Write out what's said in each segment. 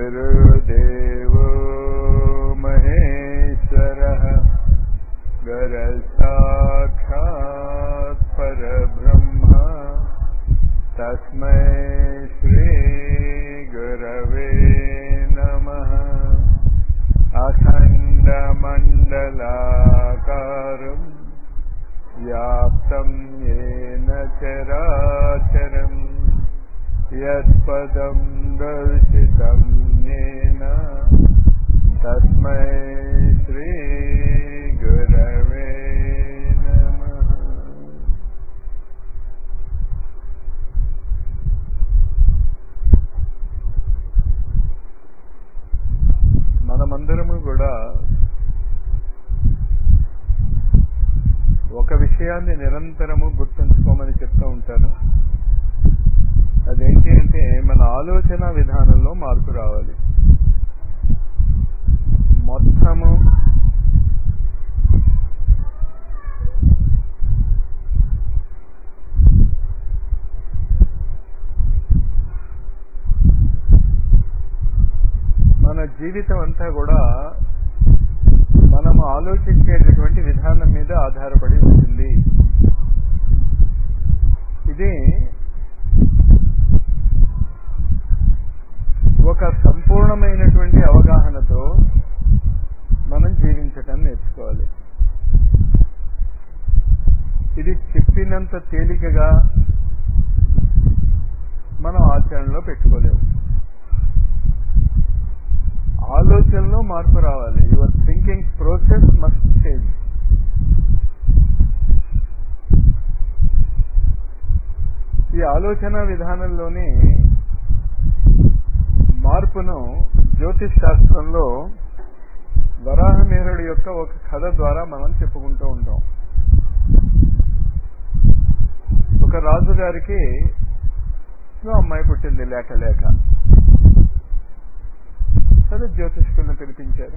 गुरुदेवो महेश्वरः गुरसाक्षात् परब्रह्म तस्मै श्रीगुरवे नमः अखण्डमण्डलाकारम् व्याप्तं येन चराचरम् यत्पदं दर्शितं येन तस्मै श्रीगुरवे नमः మనమందరము కూడా ఒక విషయాన్ని నిరంతరము గుర్తుంచుకోమని చెప్తూ ఉంటాను అదేంటి అంటే మన ఆలోచన విధానంలో మార్పు రావాలి మొత్తము మన జీవితం అంతా కూడా మనం ఆలోచించేటటువంటి విధానం మీద ఆధారపడి ఉంటుంది ఇది ఒక సంపూర్ణమైనటువంటి అవగాహనతో మనం జీవించటం నేర్చుకోవాలి ఇది చెప్పినంత తేలికగా మనం ఆచరణలో పెట్టుకోలేము ఆలోచనలో మార్పు రావాలి your thinking process must change ఈ ఆలోచన విధానంలోనే మార్పును జ్యోతిష్ శాస్త్రంలో వరాహమేరుడి యొక్క ఒక కథ ద్వారా మనం చెప్పుకుంటూ ఉంటాం ఒక రాజుగారికి అమ్మాయి పుట్టింది లేక లేక సరే జ్యోతిష్కులను పిలిపించారు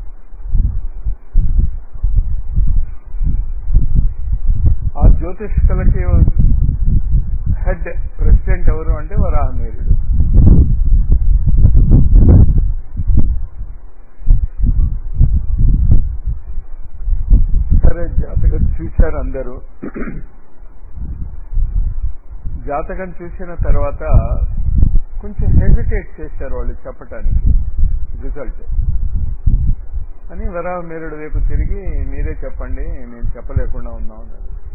ఆ జ్యోతిష్కులకి హెడ్ ప్రెసిడెంట్ ఎవరు అంటే వరాహమేరుడు సరే జాతకం చూశారు అందరూ జాతకం చూసిన తర్వాత కొంచెం హెజిటేట్ చేశారు వాళ్ళు చెప్పటానికి రిజల్ట్ అని వరాహమేరుడు వైపు తిరిగి మీరే చెప్పండి నేను చెప్పలేకుండా ఉన్నాం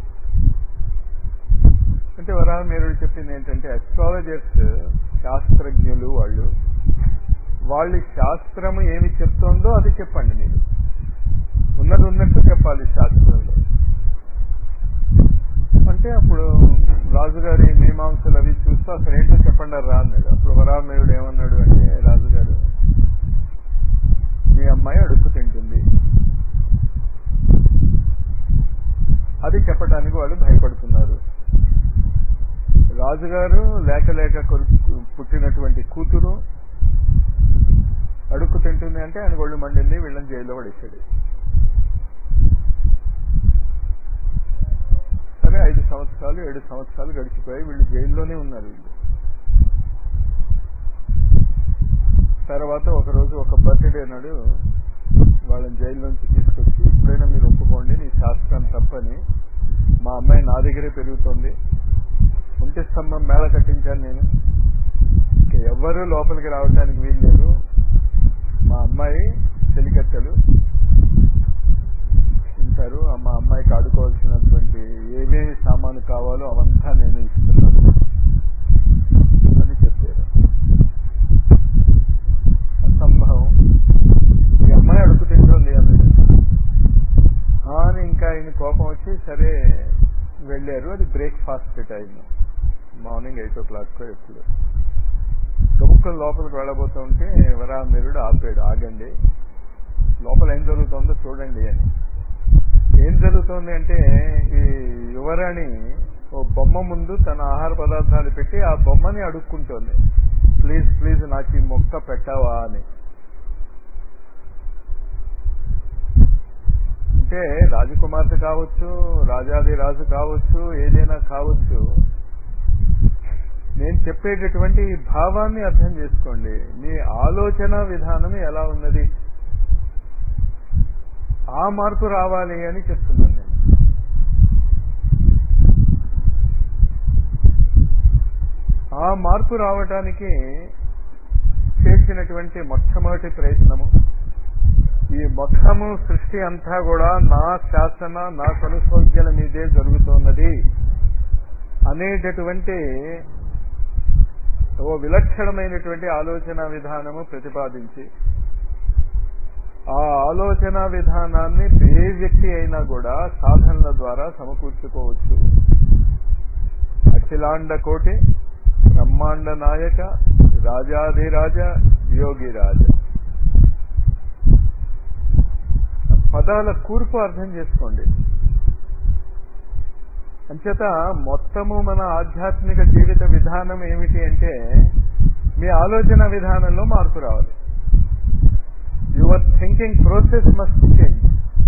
అంటే వరాహమేరుడు చెప్పింది ఏంటంటే అస్ట్రాలజర్స్ శాస్త్రజ్ఞులు వాళ్ళు వాళ్ళు శాస్త్రము ఏమి చెప్తోందో అది చెప్పండి మీరు ఉన్నది ఉన్నట్టు చెప్పాలి శాస్త్రంలో అంటే అప్పుడు రాజుగారి మీమాంసలు అవి చూస్తూ అసలు ఏంటో చెప్పండి రా అన్నాడు అప్పుడు వరామేయుడు ఏమన్నాడు అంటే రాజుగారు మీ అమ్మాయి అడుక్కు తింటుంది అది చెప్పడానికి వాళ్ళు భయపడుతున్నారు రాజుగారు లేక లేక పుట్టినటువంటి కూతురు అడుక్కు తింటుంది అంటే ఆయన ఒళ్ళు మండింది వీళ్ళని జైల్లో పడేసాడు సరే ఐదు సంవత్సరాలు ఏడు సంవత్సరాలు గడిచిపోయి వీళ్ళు జైల్లోనే ఉన్నారు వీళ్ళు తర్వాత ఒకరోజు ఒక బర్త్డే నాడు వాళ్ళని జైల్లోంచి తీసుకొచ్చి ఇప్పుడైనా మీరు ఒప్పుకోండి నీ శాస్త్రం తప్పని మా అమ్మాయి నా దగ్గరే పెరుగుతోంది ఒంటి స్తంభం మేళ కట్టించాను నేను ఇక ఎవ్వరూ లోపలికి రావడానికి వీలు లేదు మా అమ్మాయి చెలికత్తెలు ఉంటారు మా అమ్మాయికి ఆడుకోవాల్సినటువంటి ఏమేమి సామాను కావాలో అవంతా నేను ఇస్తున్నాను అని చెప్పారు అసంభవం ఈ అమ్మాయి అడుగు తింటుంది అన్నది అని ఇంకా ఆయన కోపం వచ్చి సరే వెళ్ళారు అది breakfast time morning eight o'clock ఎప్పుడు గబుక్కలు లోపలికి వెళ్ళబోతూ ఉంటే వరామీరుడు ఆపాడు ఆగండి లోపల ఏం జరుగుతుందో చూడండి అని ఏం జరుగుతోంది అంటే ఈ యువరాణి ఓ బొమ్మ ముందు తన ఆహార పదార్థాలు పెట్టి ఆ బొమ్మని అడుక్కుంటోంది ప్లీజ్ ప్లీజ్ నాకు ఈ మొక్క పెట్టావా అని అంటే రాజకుమార్తె కావచ్చు రాజాది రాజు కావచ్చు ఏదైనా కావచ్చు నేను చెప్పేటటువంటి ఈ భావాన్ని అర్థం చేసుకోండి మీ ఆలోచన విధానం ఎలా ఉన్నది ఆ మార్పు రావాలి అని చెప్తున్నాను నేను ఆ మార్పు రావటానికి చేసినటువంటి మొట్టమొదటి ప్రయత్నము ఈ మొత్తము సృష్టి అంతా కూడా నా శాసన నా కనుసౌజ్ఞల మీదే జరుగుతున్నది అనేటటువంటి ఓ విలక్షణమైనటువంటి ఆలోచన విధానము ప్రతిపాదించి ఆ ఆలోచన విధానాన్ని ఏ వ్యక్తి అయినా కూడా సాధనల ద్వారా సమకూర్చుకోవచ్చు అఖిలాండ కోటి బ్రహ్మాండ నాయక రాజాధిరాజ యోగిరాజ పదాల కూర్పు అర్థం చేసుకోండి అంచేత మొత్తము మన ఆధ్యాత్మిక జీవిత విధానం ఏమిటి అంటే మీ ఆలోచన విధానంలో మార్పు రావాలి your thinking process must change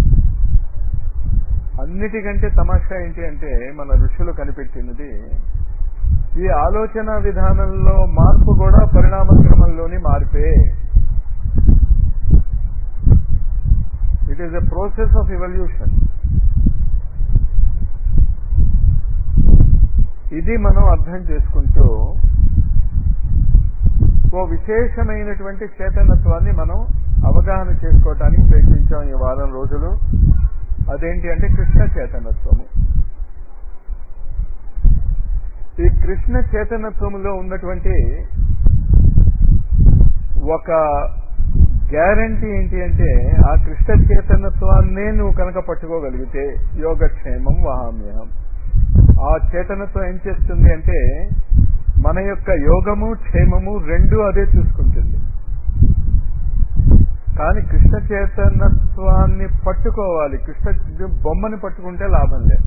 అన్నిటికంటే తమాషా ఏంటి అంటే మన ఋషులు కనిపెట్టినది ఈ ఆలోచన విధానంలో మార్పు కూడా పరిణామ క్రమంలోని మార్పే it is a process of evolution ఇది మనం అర్థం చేసుకుంటూ ఓ విశేషమైనటువంటి చేతనత్వాన్ని మనం అవగాహన చేసుకోవటానికి ప్రయత్నించాం ఈ వారం రోజులు అదేంటి అంటే కృష్ణ చేతనత్వము ఈ కృష్ణ చేతనత్వములో ఉన్నటువంటి ఒక గ్యారంటీ ఏంటి అంటే ఆ కృష్ణ చేతనత్వాన్నే నువ్వు కనుక పట్టుకోగలిగితే యోగక్షేమం వహామ్యహం ఆ చేతనత్వం ఏం చేస్తుంది అంటే మన యొక్క యోగము క్షేమము రెండు అదే చూసుకుంటుంది కానీ కృష్ణ చేతనత్వాన్ని పట్టుకోవాలి కృష్ణ బొమ్మని పట్టుకుంటే లాభం లేదు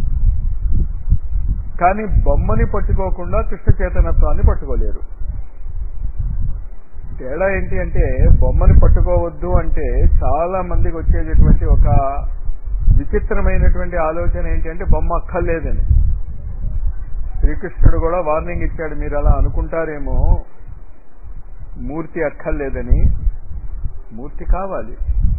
కానీ బొమ్మని పట్టుకోకుండా కృష్ణ చేతనత్వాన్ని పట్టుకోలేరు తేడా ఏంటి అంటే బొమ్మని పట్టుకోవద్దు అంటే చాలా మందికి వచ్చేటటువంటి ఒక విచిత్రమైనటువంటి ఆలోచన ఏంటి అంటే బొమ్మ అక్కర్లేదని శ్రీకృష్ణుడు కూడా వార్నింగ్ ఇచ్చాడు మీరు అలా అనుకుంటారేమో మూర్తి అక్కర్లేదని మూర్తి కావాలి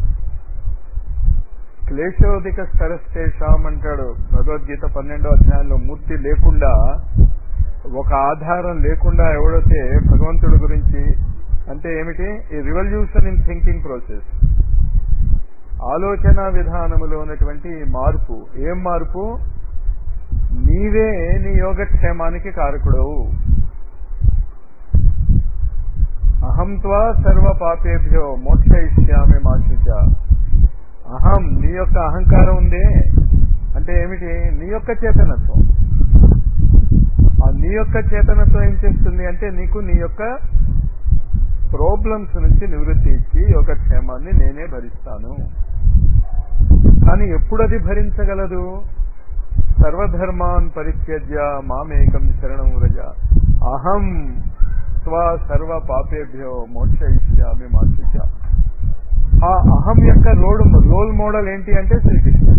క్లేశోధిక స్థరస్తేషాం అంటాడు భగవద్గీత పన్నెండో అధ్యాయంలో మూర్తి లేకుండా ఒక ఆధారం లేకుండా ఎవడైతే భగవంతుడి గురించి అంటే ఏమిటి ఈ రివల్యూషన్ ఇన్ థింకింగ్ ప్రాసెస్ ఆలోచన విధానములో ఉన్నటువంటి మార్పు ఏం మార్పు నీవే నీ యోగక్షేమానికి కారకుడవు అహం త్వా సర్వ పాపేభ్యో మోక్షయిష్యామి మాశుచ అహం నీ యొక్క అహంకారం ఉందే అంటే ఏమిటి నీ యొక్క చేతనత్వం ఆ నీ యొక్క చేతనత్వం ఏం చేస్తుంది అంటే నీకు నీ యొక్క ప్రాబ్లమ్స్ నుంచి నివృత్తి ఇచ్చి యొక్క క్షేమాన్ని నేనే భరిస్తాను కానీ ఎప్పుడు అది భరించగలదు సర్వధర్మాన్ పరిత్యజ్య మామేకం శరణం వ్రజ అహం స్వ సర్వ పాపేభ్యో మోక్షయిష్యామి మాశుచ ఆ అహం యొక్క రోడ్ రోల్ మోడల్ ఏంటి అంటే శ్రీకృష్ణ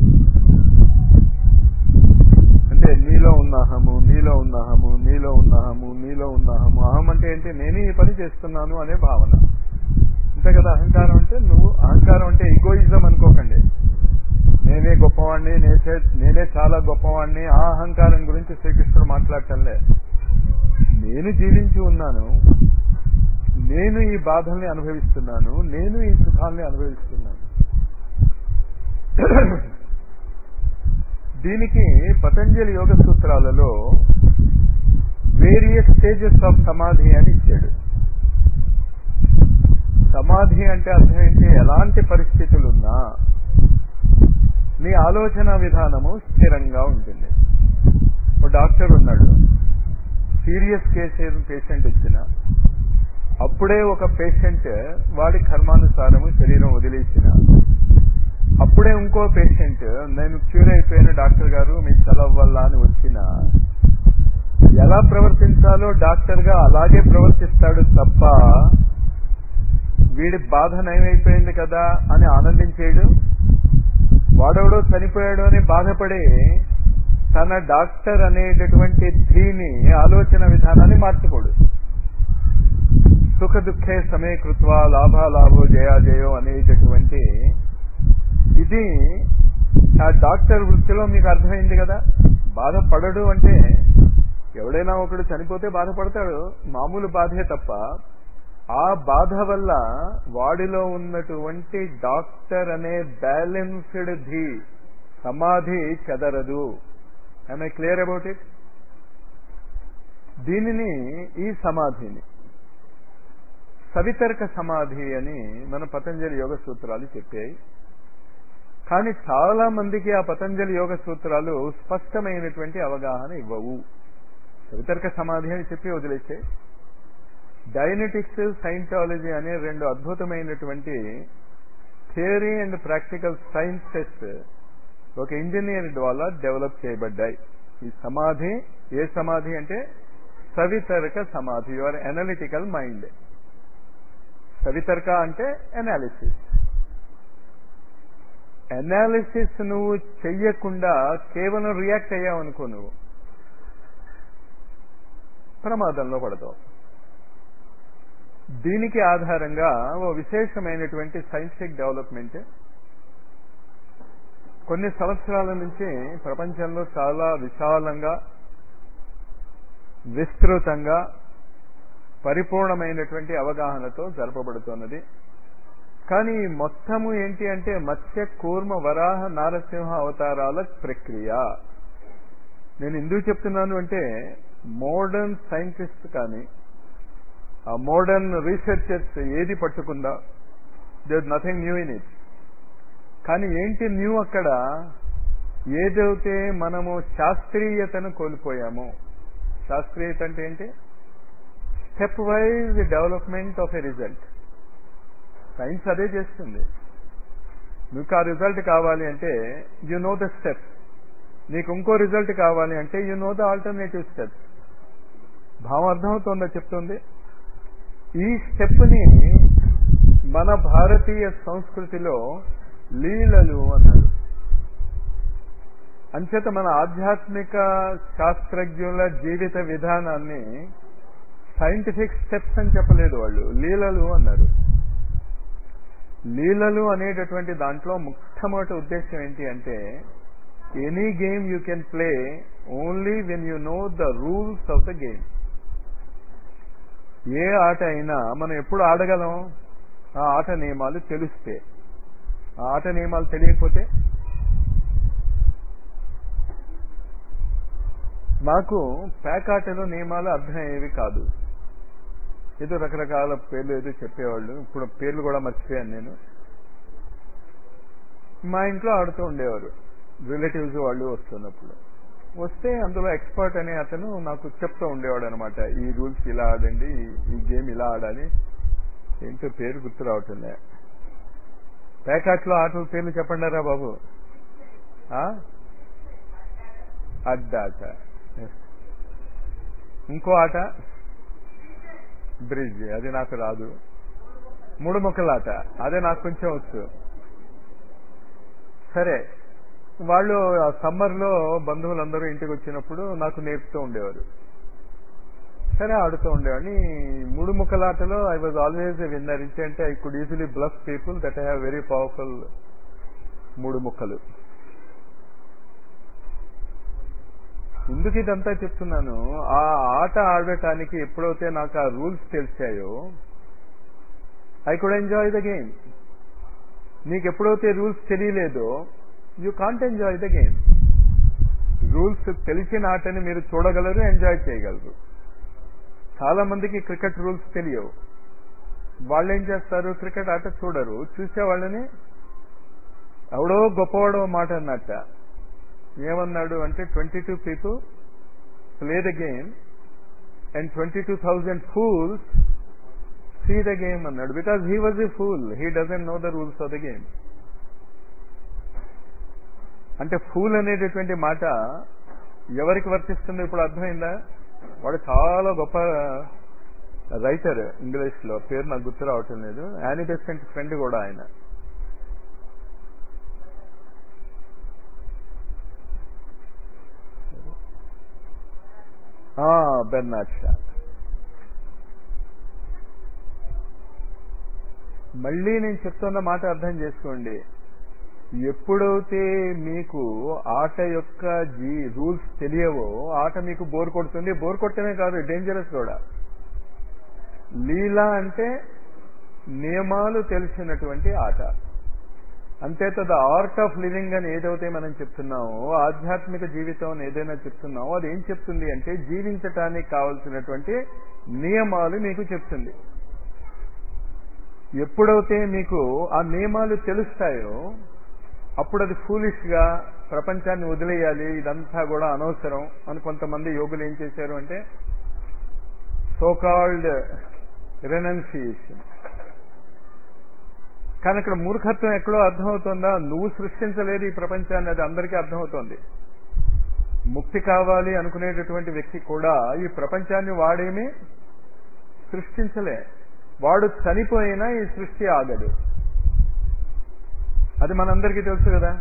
అంటే నీలో ఉన్న అహము నీలో ఉన్న అహము నీలో ఉన్న అహము నీలో ఉన్న అహము అహం అంటే ఏంటి నేనే ఈ పని చేస్తున్నాను అనే భావన అంతే కదా అహంకారం అంటే నువ్వు అహంకారం అంటే ఈగోయిజం అనుకోకండి నేనే గొప్పవాణ్ణి నేనే నేనే చాలా గొప్పవాణ్ణి ఆ అహంకారం గురించి శ్రీకృష్ణుడు మాట్లాడటంలే నేను జీవించి ఉన్నాను నేను ఈ బాధల్ని అనుభవిస్తున్నాను నేను ఈ సుఖాల్ని అనుభవిస్తున్నాను దీనికి పతంజలి యోగ సూత్రాలలో వేరియస్ స్టేజెస్ ఆఫ్ సమాధి అని ఇచ్చాడు సమాధి అంటే అర్థం ఏంటి ఎలాంటి పరిస్థితులున్నా నీ ఆలోచన విధానము స్థిరంగా ఉంటుంది ఒక డాక్టర్ ఉన్నాడు సీరియస్ కేసు పేషెంట్ ఇచ్చిన అప్పుడే ఒక పేషెంట్ వాడి కర్మానుసారము శరీరం వదిలేసిన అప్పుడే ఇంకో పేషెంట్ నేను క్యూర్ అయిపోయిన డాక్టర్ గారు మీ చలవ వల్ల అని వచ్చిన ఎలా ప్రవర్తించాలో డాక్టర్ గా అలాగే ప్రవర్తిస్తాడు తప్ప వీడి బాధ నయమైపోయింది కదా అని ఆనందించేయడు వాడెవడో చనిపోయాడు అని బాధపడి తన డాక్టర్ అనేటటువంటి ధీని ఆలోచన విధానాన్ని మార్చుకోడు సుఖ దుఃఖే సమీకృత్వ లాభాలాభో జయాజయో అనేటటువంటి ఇది ఆ డాక్టర్ వృత్తిలో మీకు అర్థమైంది కదా బాధపడడు అంటే ఎవడైనా ఒకడు చనిపోతే బాధపడతాడు మామూలు బాధే తప్ప ఆ బాధ వల్ల వాడిలో ఉన్నటువంటి డాక్టర్ అనే బ్యాలెన్స్డ్ ధీ సమాధి చెదరదు ఐ క్లియర్ అబౌట్ ఇట్ దీనిని ఈ సమాధిని సవితర్క సమాధి అని మన పతంజలి యోగ సూత్రాలు చెప్పాయి కానీ చాలా మందికి ఆ పతంజలి యోగ సూత్రాలు స్పష్టమైనటువంటి అవగాహన ఇవ్వవు సవితర్క సమాధి అని చెప్పి వదిలేసే డైనెటిక్స్ సైంటాలజీ అనే రెండు అద్భుతమైనటువంటి థియరీ అండ్ ప్రాక్టికల్ సైన్సెస్ ఒక ఇంజనీర్ ద్వారా డెవలప్ చేయబడ్డాయి ఈ సమాధి ఏ సమాధి అంటే సవితర్క సమాధి యువర్ అనలిటికల్ మైండ్ సవితర్క అంటే అనాలిసిస్ అనాలిసిస్ నువ్వు చెయ్యకుండా కేవలం రియాక్ట్ అయ్యావు అనుకో నువ్వు ప్రమాదంలో పడతావు దీనికి ఆధారంగా ఓ విశేషమైనటువంటి సైంటిఫిక్ డెవలప్మెంట్ కొన్ని సంవత్సరాల నుంచి ప్రపంచంలో చాలా విశాలంగా విస్తృతంగా పరిపూర్ణమైనటువంటి అవగాహనతో జరపబడుతున్నది కానీ మొత్తము ఏంటి అంటే మత్స్య కూర్మ వరాహ నారసింహ అవతారాల ప్రక్రియ నేను ఎందుకు చెప్తున్నాను అంటే మోడర్న్ సైంటిస్ట్ కానీ ఆ మోడర్న్ రీసెర్చర్స్ ఏది పట్టుకుందా there nothing new in it కానీ ఏంటి న్యూ అక్కడ ఏదైతే మనము శాస్త్రీయతను కోల్పోయామో శాస్త్రీయత అంటే ఏంటి step wise development of a result science అదే చేస్తుంది మీకు ఆ రిజల్ట్ కావాలి అంటే యు నో ద స్టెప్స్ నీకు ఇంకో రిజల్ట్ కావాలి అంటే you know the alternative steps భావం అర్థమవుతుందా చెప్తుంది ఈ స్టెప్ని మన భారతీయ సంస్కృతిలో లీలలు అన్నారు అంచేత మన ఆధ్యాత్మిక శాస్త్రజ్ఞుల జీవిత విధానాన్ని సైంటిఫిక్ స్టెప్స్ అని చెప్పలేదు వాళ్ళు లీలలు అన్నారు లీలలు అనేటటువంటి దాంట్లో మొట్టమొదటి ఉద్దేశం ఏంటి అంటే any game you can play only when you know the rules of the game ఏ ఆట అయినా మనం ఎప్పుడు ఆడగలం ఆ ఆట నియమాలు తెలిస్తే ఆ ఆట నియమాలు తెలియకపోతే నాకు ప్యాకాటలో నియమాలు అర్థమయ్యేవి కాదు ఏదో రకరకాల పేర్లు ఏదో చెప్పేవాళ్ళు ఇప్పుడు పేర్లు కూడా మర్చిపోయాను నేను మా ఇంట్లో ఆడుతూ ఉండేవారు రిలేటివ్స్ వాళ్ళు వస్తున్నప్పుడు వస్తే అందులో ఎక్స్పర్ట్ అనే అతను నాకు చెప్తూ ఉండేవాడు అనమాట ఈ రూల్స్ ఇలా ఆడండి ఈ గేమ్ ఇలా ఆడాలి ఏంటో పేరు గుర్తు రావట్లే ప్యాకాట్లో ఆటల పేర్లు చెప్పండారా బాబు అడ్డాట ఇంకో ఆట బ్రిడ్జ్ అది నాకు రాదు మూడు మొక్కల ఆట అదే నాకు కొంచెం వచ్చు సరే వాళ్ళు సమ్మర్ లో బంధువులందరూ ఇంటికి వచ్చినప్పుడు నాకు నేర్పుతూ ఉండేవారు సరే ఆడుతూ ఉండేవాడిని మూడు ముక్కల ఆటలో ఐ వాజ్ ఆల్వేజ్ విన్నర్ అంటే I could easily bluff people that I have very powerful మూడు ముక్కలు ఎందుకు ఇదంతా చెప్తున్నాను ఆ ఆట ఆడటానికి ఎప్పుడైతే నాకు ఆ రూల్స్ తెలిసాయో I could enjoy the game నీకు ఎప్పుడైతే రూల్స్ తెలియలేదో you can't enjoy the game rules తెలిసిన ఆటని మీరు చూడగలరు ఎంజాయ్ చేయగలరు చాలా మందికి క్రికెట్ రూల్స్ తెలియవు వాళ్ళు ఏం చేస్తారు క్రికెట్ ఆట చూడరు చూసే వాళ్ళని ఎవడో గొప్పవాడో మాట అన్నట్ట ఏమన్నాడు అంటే twenty two people play the game and twenty two thousand fools see the game అన్నాడు because he was a fool he doesn't know the rules of the game అంటే ఫూల్ అనేటటువంటి మాట ఎవరికి వర్తిస్తుందో ఇప్పుడు అర్థమైందా వాడు చాలా గొప్ప రైటర్ ఇంగ్లీష్ లో పేరు నాకు గుర్తు రావటం లేదు యానీ బెసెంట్ ఫ్రెండ్ కూడా ఆయన బెర్నాడ్ షా మళ్ళీ నేను చెప్తున్న మాట అర్థం చేసుకోండి ఎప్పుడైతే మీకు ఆట యొక్క జీ రూల్స్ తెలియవో ఆట మీకు బోర్ కొడుతుంది బోర్ కొట్టమే కాదు డేంజరస్ కూడా లీలా అంటే నియమాలు తెలిసినటువంటి ఆట అంతే తద ఆర్ట్ ఆఫ్ లివింగ్ అని ఏదైతే మనం చెప్తున్నామో ఆధ్యాత్మిక జీవితం అని ఏదైనా చెప్తున్నామో అది ఏం చెప్తుంది అంటే జీవించటానికి కావలసినటువంటి నియమాలు మీకు చెప్తుంది ఎప్పుడైతే మీకు ఆ నియమాలు తెలుస్తాయో అప్పుడు అది ఫూలిష్ గా ప్రపంచాన్ని వదిలేయాలి ఇదంతా కూడా అనవసరం అని కొంతమంది యోగులు ఏం చేశారు అంటే సోకాల్డ్ రెనౌన్సియేషన్ కానీ ఇక్కడ మూర్ఖత్వం ఎక్కడో అర్థమవుతుందా నువ్వు సృష్టించలేదు ఈ ప్రపంచాన్ని అది అందరికీ అర్థమవుతోంది ముక్తి కావాలి అనుకునేటటువంటి వ్యక్తి కూడా ఈ ప్రపంచాన్ని వాడేమి సృష్టించలే వాడు చనిపోయినా ఈ సృష్టి ఆగదు అది మనందరికీ తెలుసు కదా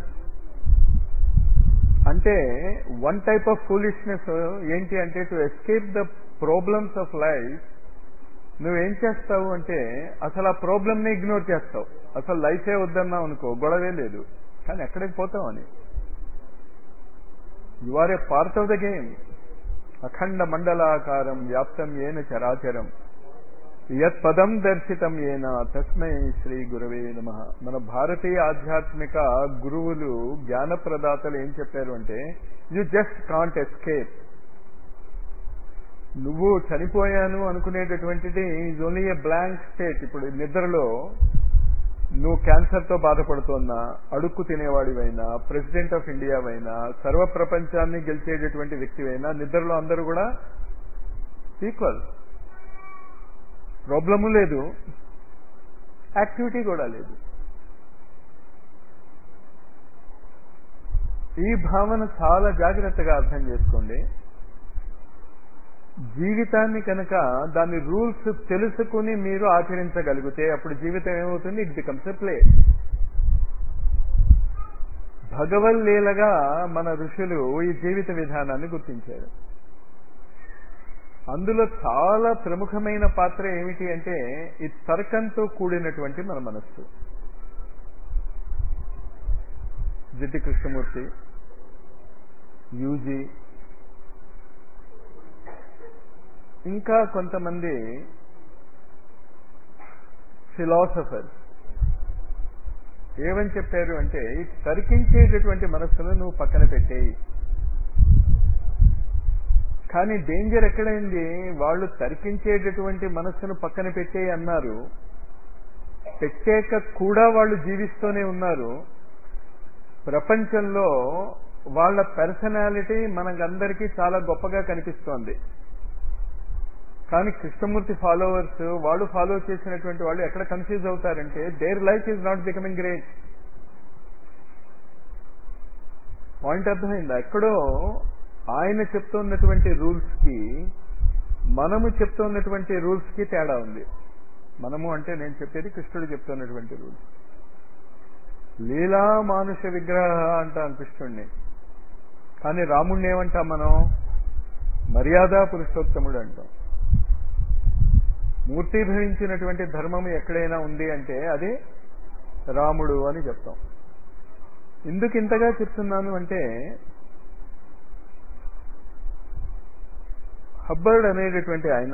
అంటే వన్ టైప్ ఆఫ్ ఫూలిష్నెస్ ఏంటి అంటే to escape the problems of life నువ్వేం చేస్తావు అంటే అసలు ఆ ప్రాబ్లమ్ని ఇగ్నోర్ చేస్తావు అసలు లైఫే వద్దన్నావు అనుకో గొడవే లేదు కానీ ఎక్కడికి పోతావు అని you are a part of the game అఖండ మండలాకారం వ్యాప్తం ఏన చరాచరం యత్ పదం దర్శితం ఏన తస్మై శ్రీ గురవే నమ మన భారతీయ ఆధ్యాత్మిక గురువులు జ్ఞాన ప్రదాతలు ఏం చెప్పారు అంటే యు జస్ట్ కాంట్ ఎస్కేప్ నువ్వు చనిపోయాను అనుకునేటటువంటిది is only a blank state ఇప్పుడు నిద్రలో నువ్వు క్యాన్సర్తో బాధపడుతున్నా అడుక్కు తినేవాడివైనా ప్రెసిడెంట్ ఆఫ్ ఇండియావైనా సర్వ ప్రపంచాన్ని గెలిచేటటువంటి వ్యక్తివైనా నిద్రలో అందరూ కూడా ఈక్వల్ ప్రాబ్లము లేదు యాక్టివిటీ కూడా లేదు ఈ భావన చాలా జాగ్రత్తగా అర్థం చేసుకోండి జీవితాన్ని కనుక దాని రూల్స్ తెలుసుకుని మీరు ఆచరించగలిగితే అప్పుడు జీవితం ఏమవుతుంది ఇట్ బికమ్స్ ఎ ప్లే భగవల్లీలగా మన ఋషులు ఈ జీవిత విధానాన్ని గుర్తించారు అందులో చాలా ప్రముఖమైన పాత్ర ఏమిటి అంటే ఈ తర్కంతో కూడినటువంటి మన మనస్సు జిడ్డి కృష్ణమూర్తి యూజీ ఇంకా కొంతమంది ఫిలాసఫర్స్ ఏమని చెప్పారు అంటే ఈ తర్కించేటటువంటి మనస్సును నువ్వు పక్కన పెట్టేయి కానీ డేంజర్ ఎక్కడైంది వాళ్ళు తర్కించేటటువంటి మనస్సును పక్కన పెట్టేయి అన్నారు పెట్టాక కూడా వాళ్ళు జీవిస్తూనే ఉన్నారు ప్రపంచంలో వాళ్ళ పర్సనాలిటీ మనకందరికీ చాలా గొప్పగా కనిపిస్తోంది కానీ కృష్ణమూర్తి ఫాలోవర్స్ వాళ్ళు ఫాలో చేసినటువంటి వాళ్ళు ఎక్కడ కన్ఫ్యూజ్ అవుతారంటే their life is not becoming great point అర్థమైందా ఎక్కడో ఆయన చెప్తున్నటువంటి రూల్స్ కి మనము చెప్తున్నటువంటి రూల్స్ కి తేడా ఉంది మనము అంటే నేను చెప్పేది కృష్ణుడు చెప్తున్నటువంటి రూల్స్ లీలా మానుష విగ్రహ అంటాం కృష్ణుడిని కానీ రాముడిని ఏమంటాం మనం మర్యాద పురుషోత్తముడు అంటాం మూర్తిభవించినటువంటి ధర్మము ఎక్కడైనా ఉంది అంటే అది రాముడు అని చెప్తాం ఎందుకు ఇంతగా చెప్తున్నాను అంటే హబ్బర్డ్ అనేటటువంటి ఆయన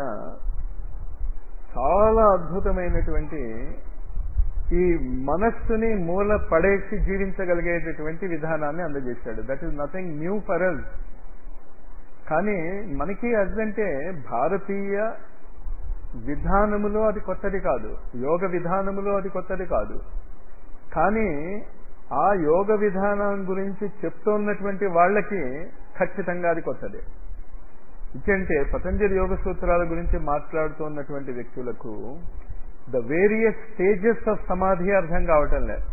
చాలా అద్భుతమైనటువంటి ఈ మనస్సుని మూల పడేసి జీవించగలిగేటటువంటి విధానాన్ని అందజేశాడు that is nothing new for us కానీ మనకి అదంటే భారతీయ విధానములో అది కొత్తది కాదు యోగ విధానములో అది కొత్తది కాదు కానీ ఆ యోగ విధానం గురించి చెప్తున్నటువంటి వాళ్ళకి ఖచ్చితంగా అది కొత్తది ఇచ్చంటే పతంజలి యోగ సూత్రాల గురించి మాట్లాడుతున్నటువంటి వ్యక్తులకు ద వేరియస్ స్టేజెస్ ఆఫ్ సమాధి అర్థం కావటం లేదు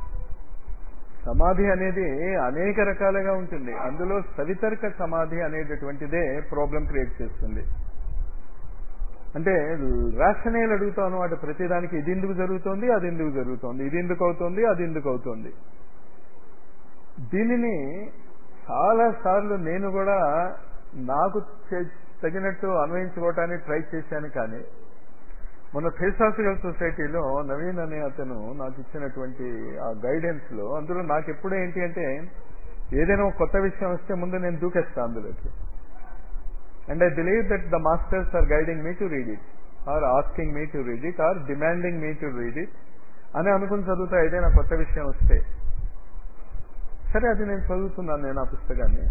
సమాధి అనేది అనేక రకాలుగా ఉంటుంది అందులో సవితర్క సమాధి అనేటటువంటిదే ప్రాబ్లం క్రియేట్ చేస్తుంది అంటే రాషనేలు అడుగుతాం అనమాట ప్రతిదానికి ఇది ఎందుకు జరుగుతోంది అది ఎందుకు జరుగుతోంది ఇది ఎందుకు అవుతోంది అది ఎందుకు అవుతోంది దీనిని చాలా సార్లు నేను కూడా నాకు తగినట్టు అన్వయించుకోవటానికి ట్రై చేశాను కానీ మన థియోసాఫికల్ సొసైటీలో నవీన్ అనే అతను నాకు ఇచ్చినటువంటి ఆ గైడెన్స్ లో అందులో నాకు ఎప్పుడు ఏంటి అంటే ఏదైనా ఒక కొత్త విషయం వస్తే ముందు నేను దూకేస్తాను అందులోకి and I believe that the masters are guiding me to read it or asking me to read it or demanding me to read it అని అనుకుని చదువుతా ఏదైనా కొత్త విషయం వస్తే సరే అది నేను చదువుతున్నాను నేను ఆ పుస్తకాన్ని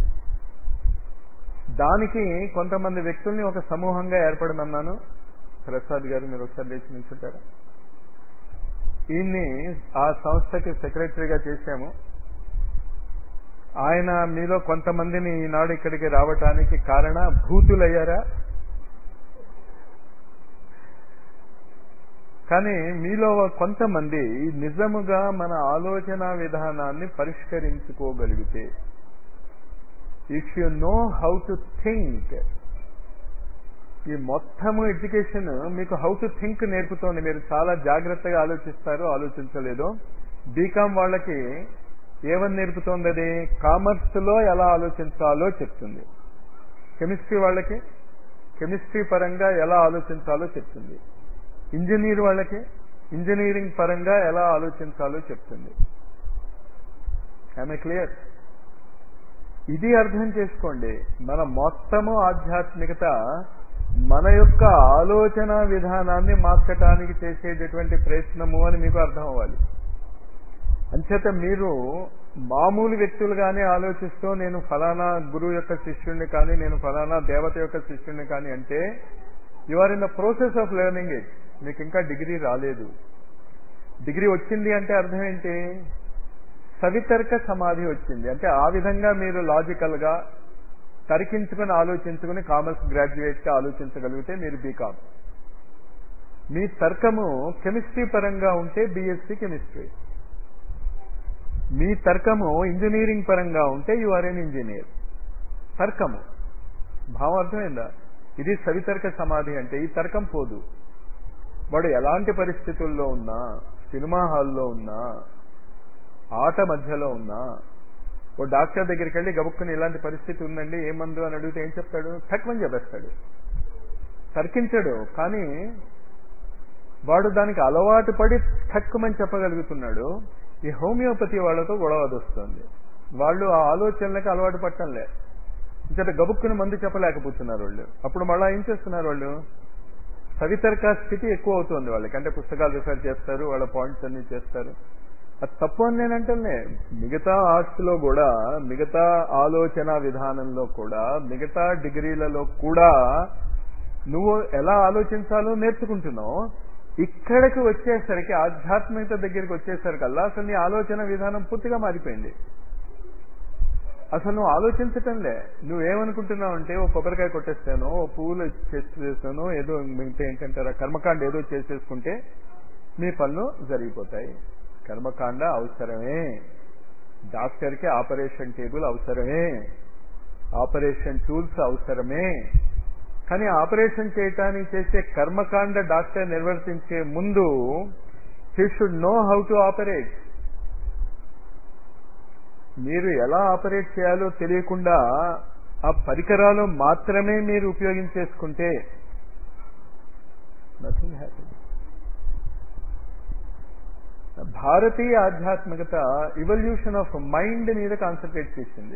దానికి కొంతమంది వ్యక్తుల్ని ఒక సమూహంగా ఏర్పడమన్నాను ప్రసాద్ గారు మీరు ఒకసారి లేచి నిల్చుంటారా ఈయన్ని ఆ సంస్థకి సెక్రటరీగా చేశాము ఆయన మీలో కొంతమందిని ఈనాడు ఇక్కడికి రావటానికి కారణ భూతులయ్యారా కానీ మీలో కొంతమంది నిజముగా మన ఆలోచన విధానాన్ని పరిష్కరించుకోగలిగితే if you know how to think ఈ మొత్తము ఎడ్యుకేషన్ మీకు హౌ టు థింక్ నేర్పుతోంది మీరు చాలా జాగ్రత్తగా ఆలోచిస్తారు ఆలోచించలేదు బీకామ్ వాళ్ళకి ఏమని నేర్పుతోంది అది కామర్స్ లో ఎలా ఆలోచించాలో చెప్తుంది కెమిస్ట్రీ వాళ్ళకి కెమిస్ట్రీ పరంగా ఎలా ఆలోచించాలో చెప్తుంది ఇంజనీర్ వాళ్ళకి ఇంజనీరింగ్ పరంగా ఎలా ఆలోచించాలో చెప్తుంది ఆమె క్లియర్ ఇది అర్థం చేసుకోండి మన మొత్తము ఆధ్యాత్మికత మన యొక్క ఆలోచన విధానాన్ని మార్చడానికి చేసేటటువంటి ప్రయత్నము అని మీకు అర్థం అవ్వాలి అంచేత మీరు మామూలు వ్యక్తులుగానే ఆలోచిస్తూ నేను ఫలానా గురువు యొక్క శిష్యుణ్ణి కానీ నేను ఫలానా దేవత యొక్క శిష్యుణ్ణి కానీ అంటే you are in the process of learning it మీకు ఇంకా డిగ్రీ రాలేదు డిగ్రీ వచ్చింది అంటే అర్థం ఏంటి సవితర్క సమాధి వచ్చింది అంటే ఆ విధంగా మీరు లాజికల్ గా తరికించుకుని ఆలోచించుకుని కామర్స్ గ్రాడ్యుయేట్ గా ఆలోచించగలిగితే మీరు బీకామ్ మీ తర్కము కెమిస్ట్రీ పరంగా ఉంటే బీఎస్సీ కెమిస్ట్రీ మీ తర్కము ఇంజనీరింగ్ పరంగా ఉంటే యు ఆర్ ఎన్ ఇంజనీర్ తర్కము భావం అర్థమైందా ఇది సవితర్క సమాధి అంటే ఈ తర్కం పోదు వాడు ఎలాంటి పరిస్థితుల్లో ఉన్నా సినిమా హాల్లో ఉన్నా ఆట మధ్యలో ఉన్నా ఓ డాక్టర్ దగ్గరికి వెళ్ళి గబుక్కుని ఇలాంటి పరిస్థితి ఉందండి ఏ మందు అని అడిగితే ఏం చెప్తాడు తక్కువని చెప్పేస్తాడు తర్కించడు కానీ వాడు దానికి అలవాటు పడి తక్కువని చెప్పగలుగుతున్నాడు ఈ హోమియోపతి వాళ్ళతో గొడవ వస్తుంది వాళ్ళు ఆ ఆలోచనలకు అలవాటు పట్టంలే ఇంకట గబుక్కుని మందు చెప్పలేకపోతున్నారు వాళ్ళు అప్పుడు మళ్ళా ఏం చేస్తున్నారు వాళ్ళు సవితర్క స్థితి ఎక్కువ అవుతుంది వాళ్ళకి అంటే పుస్తకాలు రిఫర్ చేస్తారు వాళ్ళ పాయింట్స్ అన్ని చేస్తారు అది తప్పు అని నేను అంటేనే మిగతా ఆర్ట్స్ లో కూడా మిగతా ఆలోచన విధానంలో కూడా మిగతా డిగ్రీలలో కూడా నువ్వు ఎలా ఆలోచించాలో నేర్చుకుంటున్నావు ఇక్కడికి వచ్చేసరికి ఆధ్యాత్మికత దగ్గరికి వచ్చేసరికల్లా అసలు నీ ఆలోచన విధానం పూర్తిగా మారిపోయింది అసలు నువ్వు ఆలోచించటంలే నువ్వేమనుకుంటున్నావు అంటే ఓ కొబ్బరికాయ కొట్టేస్తాను ఓ పువ్వులు చేసేస్తాను ఏదో మిగతా ఏంటంటారా కర్మకాండ ఏదో చేసేసుకుంటే మీ పనులు జరిగిపోతాయి కర్మకాండ అవసరమే డాక్టర్కి ఆపరేషన్ టేబుల్ అవసరమే ఆపరేషన్ టూల్స్ అవసరమే కానీ ఆపరేషన్ చేయటానికి చేసే కర్మకాండ డాక్టర్ నిర్వర్తించే ముందు he should know how to operate మీరు ఎలా ఆపరేట్ చేయాలో తెలియకుండా ఆ పరికరాలు మాత్రమే మీరు ఉపయోగించేసుకుంటే నథింగ్ హ్యాపీ భారతీయ ఆధ్యాత్మికత ఇవల్యూషన్ ఆఫ్ మైండ్ మీద కాన్సన్ట్రేట్ చేసింది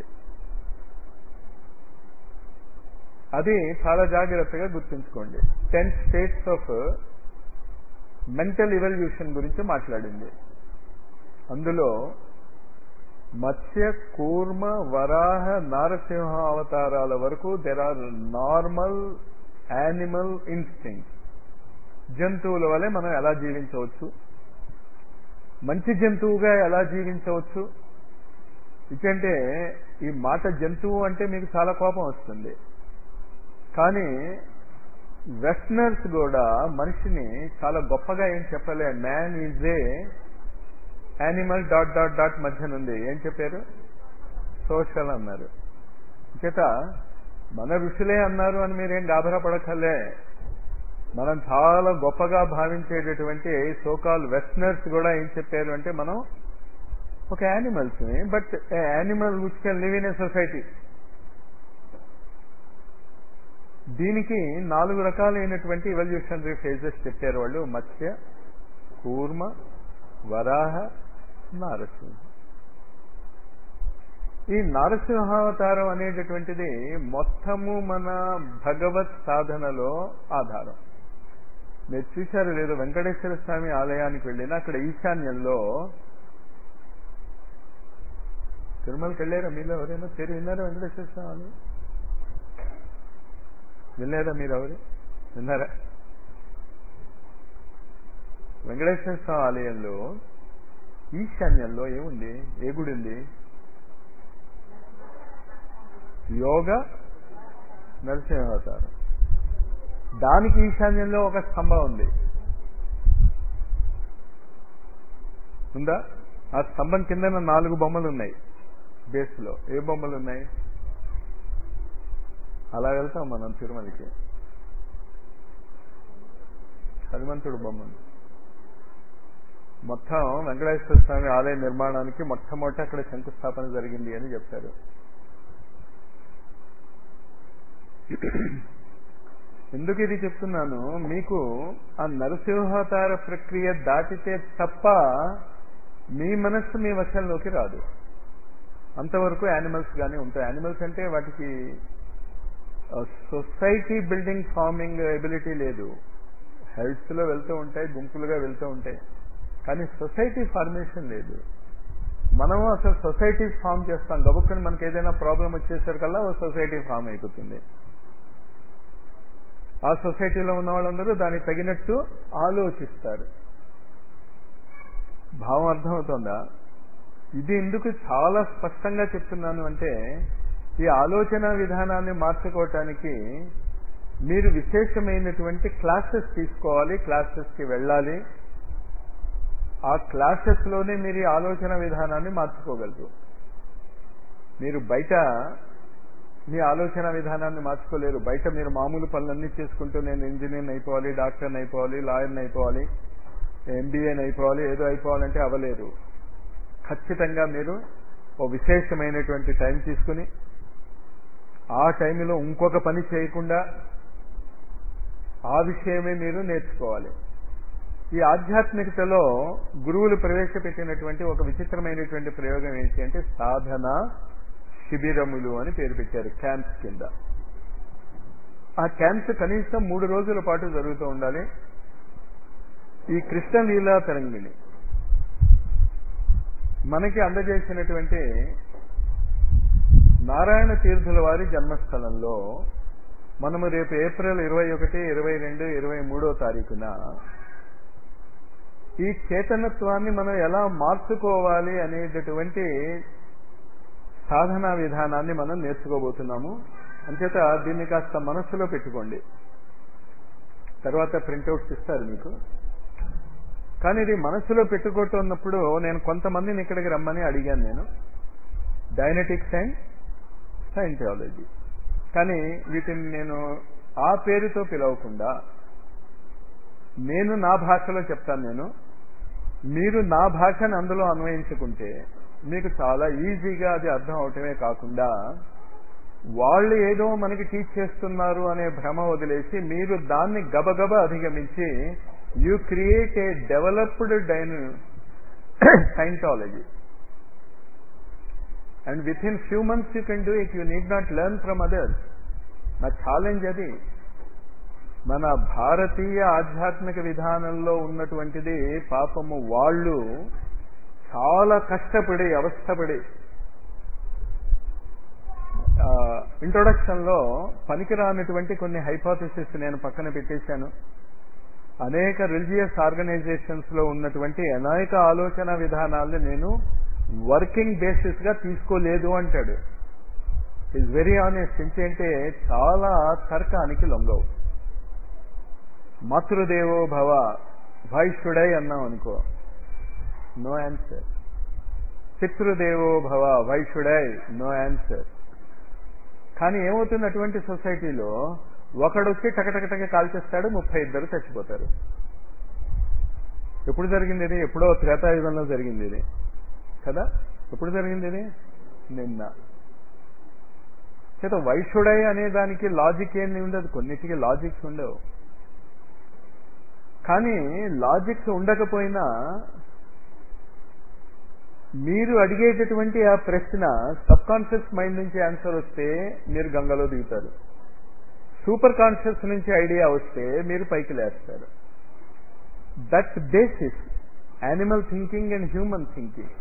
అది చాలా జాగ్రత్తగా గుర్తుంచుకోండి ten states of mental evolution గురించి మాట్లాడింది అందులో మత్స్య కూర్మ వరాహ నారసింహ అవతారాల వరకు there are normal animal instinct జంతువుల వలె మనం ఎలా జీవించవచ్చు మంచి జంతువుగా ఎలా జీవించవచ్చు ఇదంటే ఈ మాట జంతువు అంటే మీకు చాలా కోపం వస్తుంది కానీ వెస్టర్నర్స్ కూడా మనిషిని చాలా గొప్పగా ఏం చెప్పలే man is a animal dot dot dot మధ్యనుంది ఏం చెప్పారు సోషల్ అన్నారు చేత మన ఋషులే అన్నారు అని మీరేం గాభరా పడకలే మనం చాలా గొప్పగా భావించేటటువంటి సోకాల్ వెస్టర్నర్స్ కూడా ఏం చెప్పారు అంటే మనం ఒక animals but animal which can live in a society దీనికి నాలుగు రకాలైనటువంటి ఎవల్యూషనరీ ఫేజెస్ చెప్పారు వాళ్ళు మత్స్య కూర్మ వరాహ నారసింహ ఈ నారసింహావతారం అనేటటువంటిది మొత్తము మన భగవత్ సాధనలో ఆధారం మీరు చూశారు లేదు వెంకటేశ్వర స్వామి ఆలయానికి వెళ్ళినా అక్కడ ఈశాన్యంలో తిరుమలకి వెళ్ళారా మీలో ఎవరైనా పేరు విన్నారా వెంకటేశ్వర స్వామి ఆలయం వినలేదా మీరు ఎవరు విన్నారా వెంకటేశ్వర స్వామి ఆలయంలో ఈశాన్యంలో ఏముంది ఏ గుడి ఉంది యోగ నరసింహావతారం దానికి ఈశాన్యంలో ఒక స్తంభం ఉంది ఉందా ఆ స్తంభం కింద నాలుగు బొమ్మలు ఉన్నాయి బేస్ లో ఏ బొమ్మలు ఉన్నాయి అలా వెళ్తాం మనం తిరుమలకి హనుమంతుడు బొమ్మను మొత్తం వెంకటేశ్వర స్వామి ఆలయ నిర్మాణానికి మొట్టమొదటి అక్కడ శంకుస్థాపన జరిగింది అని చెప్తారు ఎందుకు ఇది చెప్తున్నాను మీకు ఆ నరసింహావతార ప్రక్రియ దాటితే తప్ప మీ మనస్సు మీ వశంలోకి రాదు అంతవరకు యానిమల్స్ గానే ఉంటాయి యానిమల్స్ అంటే వాటికి సొసైటీ బిల్డింగ్ ఫార్మింగ్ ఎబిలిటీ లేదు హెల్త్ లో వెళ్తూ ఉంటాయి గుంపులుగా వెళ్తూ ఉంటాయి కానీ సొసైటీ ఫార్మేషన్ లేదు మనము అసలు సొసైటీ ఫామ్ చేస్తాం గబుక్కని మనకి ఏదైనా ప్రాబ్లం వచ్చేసరికల్లా ఓ సొసైటీ ఫామ్ అయిపోతుంది ఆ సొసైటీలో ఉన్న వాళ్ళందరూ దానికి తగినట్టు ఆలోచిస్తారు భావం అర్థమవుతుందా ఇది ఎందుకు చాలా స్పష్టంగా చెప్తున్నాను అంటే ఈ ఆలోచన విధానాన్ని మార్చుకోవటానికి మీరు విశేషమైనటువంటి క్లాసెస్ తీసుకోవాలి క్లాసెస్కి వెళ్ళాలి ఆ క్లాసెస్ లోనే మీరు ఈ ఆలోచన విధానాన్ని మార్చుకోగలరు మీరు బయట మీ ఆలోచన విధానాన్ని మార్చుకోలేరు బయట మీరు మామూలు పనులన్నీ చేసుకుంటూ నేను ఇంజనీర్ని అయిపోవాలి డాక్టర్ని అయిపోవాలి లాయర్ని అయిపోవాలి ఎంబీఏని అయిపోవాలి ఏదో అయిపోవాలంటే అవ్వలేరు ఖచ్చితంగా మీరు ఓ విశేషమైనటువంటి టైం తీసుకుని ఆ టైంలో ఇంకొక పని చేయకుండా ఆ విషయమే మీరు నేర్చుకోవాలి ఈ ఆధ్యాత్మికతలో గురువులు ప్రవేశపెట్టినటువంటి ఒక విచిత్రమైనటువంటి ప్రయోగం ఏంటి అంటే సాధన శిబిరములు అని పేరు పెట్టారు క్యాంప్స్ కింద ఆ క్యాంప్స్ కనీసం మూడు రోజుల పాటు జరుగుతూ ఉండాలి ఈ కృష్ణ లీలా తరంగిణి మనకి అందజేసినటువంటి నారాయణ తీర్థుల వారి జన్మస్థలంలో మనము రేపు ఏప్రిల్ ఇరవై ఒకటి ఇరవై రెండు ఇరవై మూడో తారీఖున ఈ చేతనత్వాన్ని మనం ఎలా మార్చుకోవాలి అనేటటువంటి సాధనా విధానాన్ని మనం నేర్చుకోబోతున్నాము అంచేత దీన్ని కాస్త మనస్సులో పెట్టుకోండి తర్వాత ప్రింట్అవుట్స్ ఇస్తారు మీకు కానీ ఇది మనస్సులో పెట్టుకుంటున్నప్పుడు నేను కొంతమందిని ఇక్కడికి రమ్మని అడిగాను నేను డైనటిక్స్ అండ్ సైంటియాలజీ కానీ వీటిని నేను ఆ పేరుతో పిలవకుండా నేను నా భాషలో చెప్తాను నేను మీరు నా భాషను అందులో అన్వయించుకుంటే మీకు చాలా ఈజీగా అది అర్థం అవటమే కాకుండా వాళ్ళు ఏదో మనకి టీచ్ చేస్తున్నారు అనే భ్రమ వదిలేసి మీరు దాన్ని గబగబ అధిగమించి you create a developed dine scientology and within few months you can do it you need not learn from others నా ఛాలెంజ్ అది మన భారతీయ ఆధ్యాత్మిక విధానంలో ఉన్నటువంటిది పాపము వాళ్ళు చాలా కష్టపడి అవస్థపడి ఇంట్రొడక్షన్ లో పనికిరానటువంటి కొన్ని హైపోథసిస్ నేను పక్కన పెట్టేశాను అనేక రిలీజియస్ ఆర్గనైజేషన్స్ లో ఉన్నటువంటి అనేక ఆలోచన విధానాలను నేను వర్కింగ్ బేసిస్ గా తీసుకోలేదు అంటాడు ఈజ్ వెరీ ఆనెస్ట్ ఏంటంటే చాలా తర్కానికి లొంగవు మాతృదేవో భవ వై షుడ్ ఐ అన్నాం అనుకో నో ఆన్సర్ పితృదేవో భవ why should I no answer కానీ ఏమవుతుంది అటువంటి సొసైటీలో ఒకడొచ్చి టకటకటక కాల్చేస్తాడు ముప్పై ఇద్దరు చచ్చిపోతారు ఎప్పుడు జరిగింది ఇది ఎప్పుడో త్రేతాయుగంలో జరిగింది ఇది కదా ఎప్పుడు జరిగింది ఇది నిన్న చేత వైషుడై అనే దానికి లాజిక్ ఏమి ఉండదు కొన్నిటికి లాజిక్స్ ఉండవు కానీ లాజిక్స్ ఉండకపోయినా మీరు అడిగేటటువంటి ఆ ప్రశ్న సబ్ కాన్షియస్ మైండ్ నుంచి ఆన్సర్ వస్తే మీరు గంగలో దిగుతారు సూపర్ కాన్షియస్ నుంచి ఐడియా వస్తే మీరు పైకి లేస్తారు that basis animal thinking and human thinking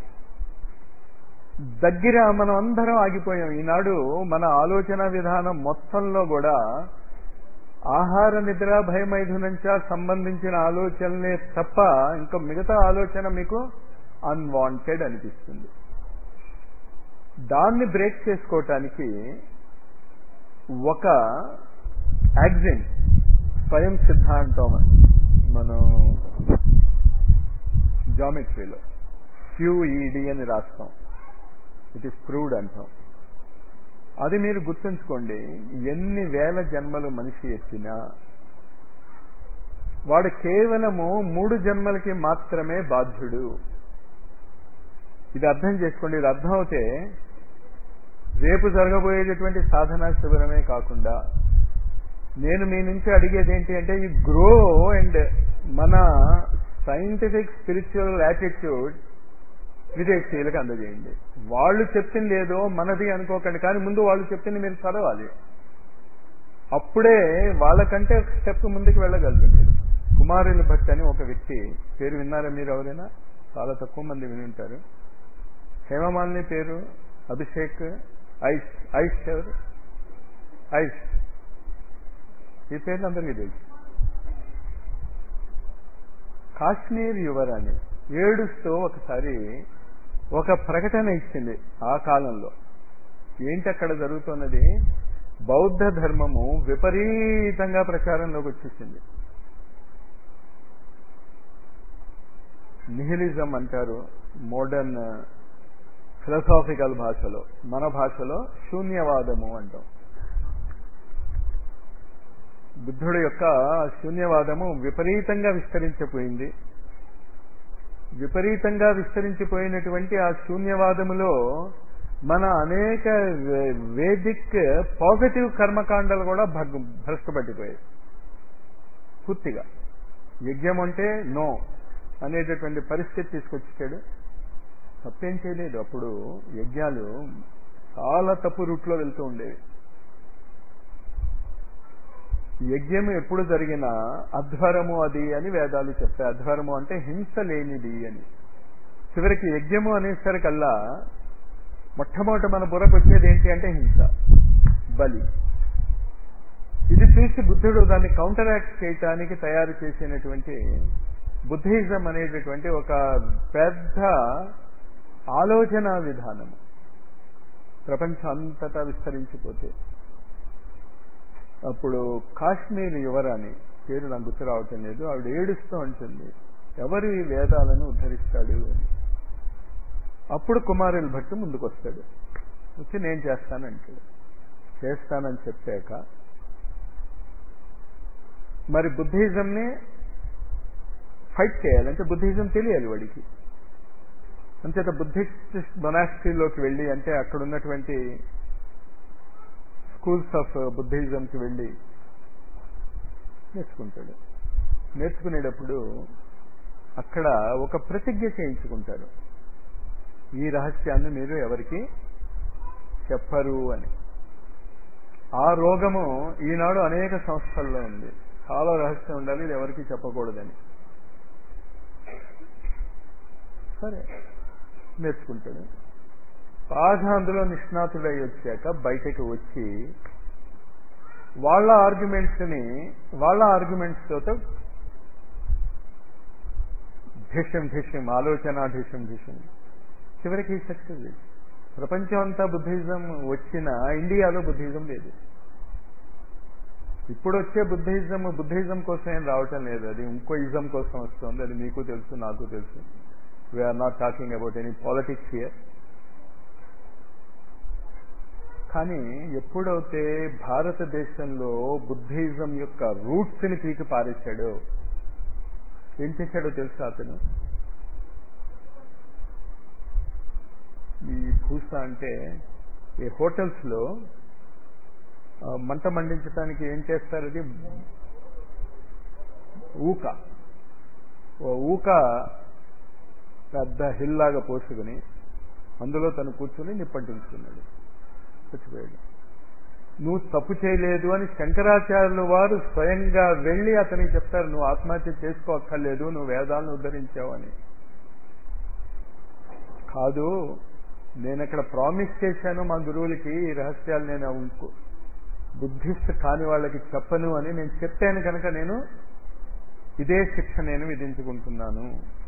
దగ్గర మనం అందరం ఆగిపోయాం ఈనాడు మన ఆలోచన విధానం మొత్తంలో కూడా ఆహార నిద్ర భయమైథునంచ సంబంధించిన ఆలోచనలే తప్ప ఇంకా మిగతా ఆలోచన మీకు అన్వాంటెడ్ అనిపిస్తుంది దాన్ని బ్రేక్ చేసుకోవటానికి ఒక యాక్సిన్ స్వయం సిద్ధాంతం మనం జామెట్రీలో క్యూఈడి అని రాస్తాం ఇట్ ఈస్ ప్రూవ్డ్ అంటాం అది మీరు గుర్తుంచుకోండి ఎన్ని వేల జన్మలు మనిషి ఎత్తినా వాడు కేవలము మూడు జన్మలకి మాత్రమే బాధ్యుడు ఇది అర్థం చేసుకోండి ఇది అర్థం అవుతే రేపు జరగబోయేటటువంటి సాధనా శిబిరమే కాకుండా నేను మీ నుంచి అడిగేది ఏంటి అంటే ఈ గ్రో అండ్ మన సైంటిఫిక్ స్పిరిచువల్ యాటిట్యూడ్ విదేశీయులకు అందజేయండి వాళ్ళు చెప్పింది ఏదో మనది అనుకోకండి కానీ ముందు వాళ్ళు చెప్పింది మీరు చదవాలి అప్పుడే వాళ్ళకంటే ఒక స్టెప్ ముందుకు వెళ్ళగలుగుతారు కుమారుల భట్ అని ఒక వ్యక్తి పేరు విన్నారా మీరు ఎవరైనా చాలా తక్కువ మంది విని ఉంటారు హేమమాలిని పేరు అభిషేక్ ఐస్ ఐస్ ఎవరు ఐస్ ఈ పేర్లు అందరికీ తెలుసు కాశ్మీర్ యువరాణి ఏడుస్తూ ఒకసారి ఒక ప్రకటన ఇచ్చింది ఆ కాలంలో ఏంటి అక్కడ జరుగుతున్నది బౌద్ధ ధర్మము విపరీతంగా ప్రచారంలోకి వచ్చేసింది నిహిలిజం అంటారు మోడర్న్ ఫిలసాఫికల్ భాషలో మన భాషలో శూన్యవాదము అంటాం బుద్ధుడు యొక్క శూన్యవాదము విపరీతంగా విస్తరించిపోయింది విపరీతంగా విస్తరించిపోయినటువంటి ఆ శూన్యవాదములో మన అనేక వేదిక్ పాజిటివ్ కర్మకాండలు కూడా భ్రష్టపట్టిపోయాయి పూర్తిగా యజ్ఞం అంటే నో అనేటటువంటి పరిస్థితి తీసుకొచ్చాడు తప్పేం చేయలేదు అప్పుడు యజ్ఞాలు చాలా తప్పు రూట్లో వెళ్తూ ఉండేవి యజ్ఞం ఎప్పుడు జరిగినా అధ్వరము అది అని వేదాలు చెప్తాయి అధ్వరము అంటే హింస లేనిది అని చివరికి యజ్ఞము అనేసరికల్లా మొట్టమొదటి మన బుర్రకు వచ్చేది ఏంటి అంటే హింస బలి ఇది చూసి బుద్ధుడు దాన్ని కౌంటరాక్ట్ చేయటానికి తయారు చేసినటువంటి బుద్ధిజం అనేటటువంటి ఒక పెద్ద ఆలోచన విధానము ప్రపంచం అంతటా విస్తరించిపోతే అప్పుడు కాశ్మీర్ యువరాణి పేరు నాకు గుర్తు రావటం లేదు ఆవిడ ఏడుస్తూ ఉంటుంది ఎవరు ఈ వేదాలను ఉద్ధరిస్తాడు అని అప్పుడు కుమారుల భట్టు ముందుకు వస్తాడు వచ్చి నేను చేస్తానంటాడు చేస్తానని చెప్పాక మరి బుద్ధిజంని ఫైట్ చేయాలంటే బుద్ధిజం తెలియాలి వాడికి అంచేత బుద్ధిస్ట్ మొనాస్ట్రీలోకి వెళ్ళి అంటే అక్కడ ఉన్నటువంటి స్కూల్స్ ఆఫ్ బుద్ధిజంకి వెళ్ళి నేర్చుకుంటాడు నేర్చుకునేటప్పుడు అక్కడ ఒక ప్రతిజ్ఞ చేయించుకుంటారు ఈ రహస్యాన్ని మీరు ఎవరికి చెప్పరు అని ఆ రోగము ఈనాడు అనేక సంస్థల్లో ఉంది చాలా రహస్యం ఉండాలి ఇది ఎవరికి చెప్పకూడదని సరే నేర్చుకుంటాడు బాగా అందులో నిష్ణాతుడై వచ్చాక బయటకు వచ్చి వాళ్ళ ఆర్గ్యుమెంట్స్ ని వాళ్ళ ఆర్గ్యుమెంట్స్ తో ధిష్యం ధిష్యం ఆలోచన ధిష్యం ధిష్యం చివరికి సక్సెస్ ప్రపంచం అంతా బుద్ధిజం వచ్చిన ఇండియాలో బుద్ధిజం లేదు ఇప్పుడు వచ్చే బుద్ధిజం బుద్ధిజం కోసం ఏం రావటం లేదు అది ఇంకో ఇజం కోసం వస్తుంది అది మీకు తెలుసు నాకు తెలుసు we're not talking about any politics here కానీ ఎప్పుడైతే భారతదేశంలో బుద్ధిజం యొక్క రూట్స్ ని పీకి పారేశాడో ఏం చేశాడో తెలుసా అతను ఈ భూస అంటే ఈ హోటల్స్ లో ఆ, మంట మండించడానికి ఏం చేస్తారు అది ఊక ఓ ఊక పెద్ద హిల్ లాగా పోసుకుని అందులో తను కూర్చుని నిప్పంటించుకున్నాడు చచ్చిపోయాడు నువ్వు తప్పు చేయలేదు అని శంకరాచార్యులు వారు స్వయంగా వెళ్ళి అతనికి చెప్తారు నువ్వు ఆత్మహత్య చేసుకోక్కర్లేదు నువ్వు వేదాలను ఉద్ధరించావని కాదు నేను అక్కడ ప్రామిస్ చేశాను మా గురువులకి ఈ రహస్యాలు నేను ఇంకో బుద్ధిస్ట్ కాని వాళ్ళకి చెప్పను అని నేను చెప్పాను కనుక నేను ఇదే శిక్ష నేను విధించుకుంటున్నాను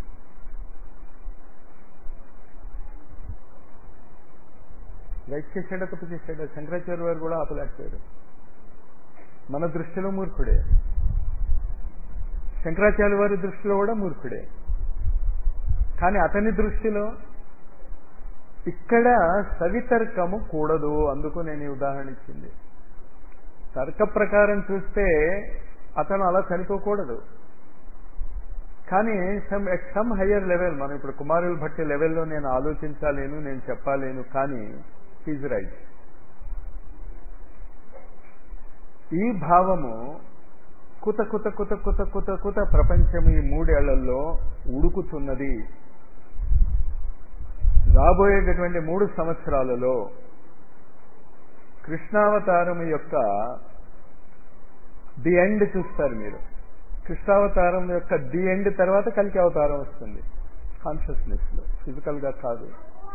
రైట్ చేశాడా తప్పు చేశాడా శంకరాచార్య వారు కూడా ఆపలేకపోయారు మన దృష్టిలో మూర్ఖుడే శంకరాచార్య వారి దృష్టిలో కూడా మూర్ఖుడే కానీ అతని దృష్టిలో ఇక్కడ సవితర్కము కూడదు అందుకు నేను ఈ ఉదాహరణ ఇచ్చింది తర్క ప్రకారం చూస్తే అతను అలా చనిపోకూడదు కానీ some at some higher level మనం ఇప్పుడు కుమారుల భట్టి లెవెల్లో నేను ఆలోచించాలేను నేను చెప్పాలేను కానీ హీజ్ రైట్ ఈ భావము కుత కుత కుత కుత కుత కుత ప్రపంచం ఈ మూడేళ్లలో ఉడుకుతున్నది రాబోయేటటువంటి మూడు సంవత్సరాలలో కృష్ణావతారం యొక్క ది ఎండ్ చూస్తారు మీరు కృష్ణావతారం యొక్క ది ఎండ్ తర్వాత కలికి అవతారం వస్తుంది కాన్షియస్నెస్ లో ఫిజికల్ గా కాదు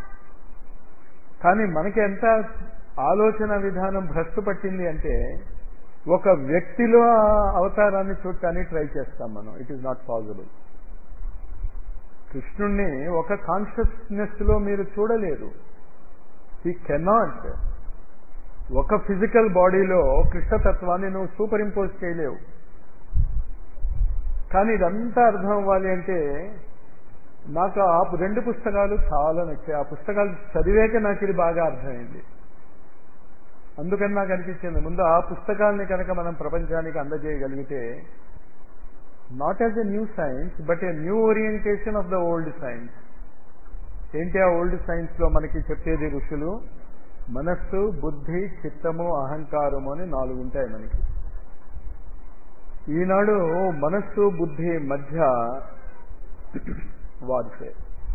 కానీ మనకి ఎంత ఆలోచన విధానం భ్రష్టు పట్టింది అంటే ఒక వ్యక్తిలో ఆ అవతారాన్ని చూడటానికి ట్రై చేస్తాం మనం ఇట్ ఈస్ నాట్ పాసిబుల్ కృష్ణుణ్ణి ఒక కాన్షియస్నెస్ లో మీరు చూడలేరు హీ కెనాట్ ఒక ఫిజికల్ బాడీలో కృష్ణతత్వాన్ని నువ్వు సూపర్ ఇంపోజ్ చేయలేవు కానీ ఇదంతా అర్థం అవ్వాలి అంటే నాకు ఆ రెండు పుస్తకాలు చాలా నచ్చాయి ఆ పుస్తకాలు చదివాక నాకు ఇది బాగా అర్థమైంది అందుకని నాకు అనిపించింది ముందు ఆ పుస్తకాలని కనుక మనం ప్రపంచానికి అందజేయగలిగితే not as a new science but a new orientation of the old science ఏంటి ఆ ఓల్డ్ సైన్స్ లో మనకి చెప్పేది ఋషులు మనస్సు బుద్ధి చిత్తము అహంకారము అని నాలుగు ఉంటాయి మనకి ఈనాడు మనస్సు బుద్ధి మధ్య వార్ఫేర్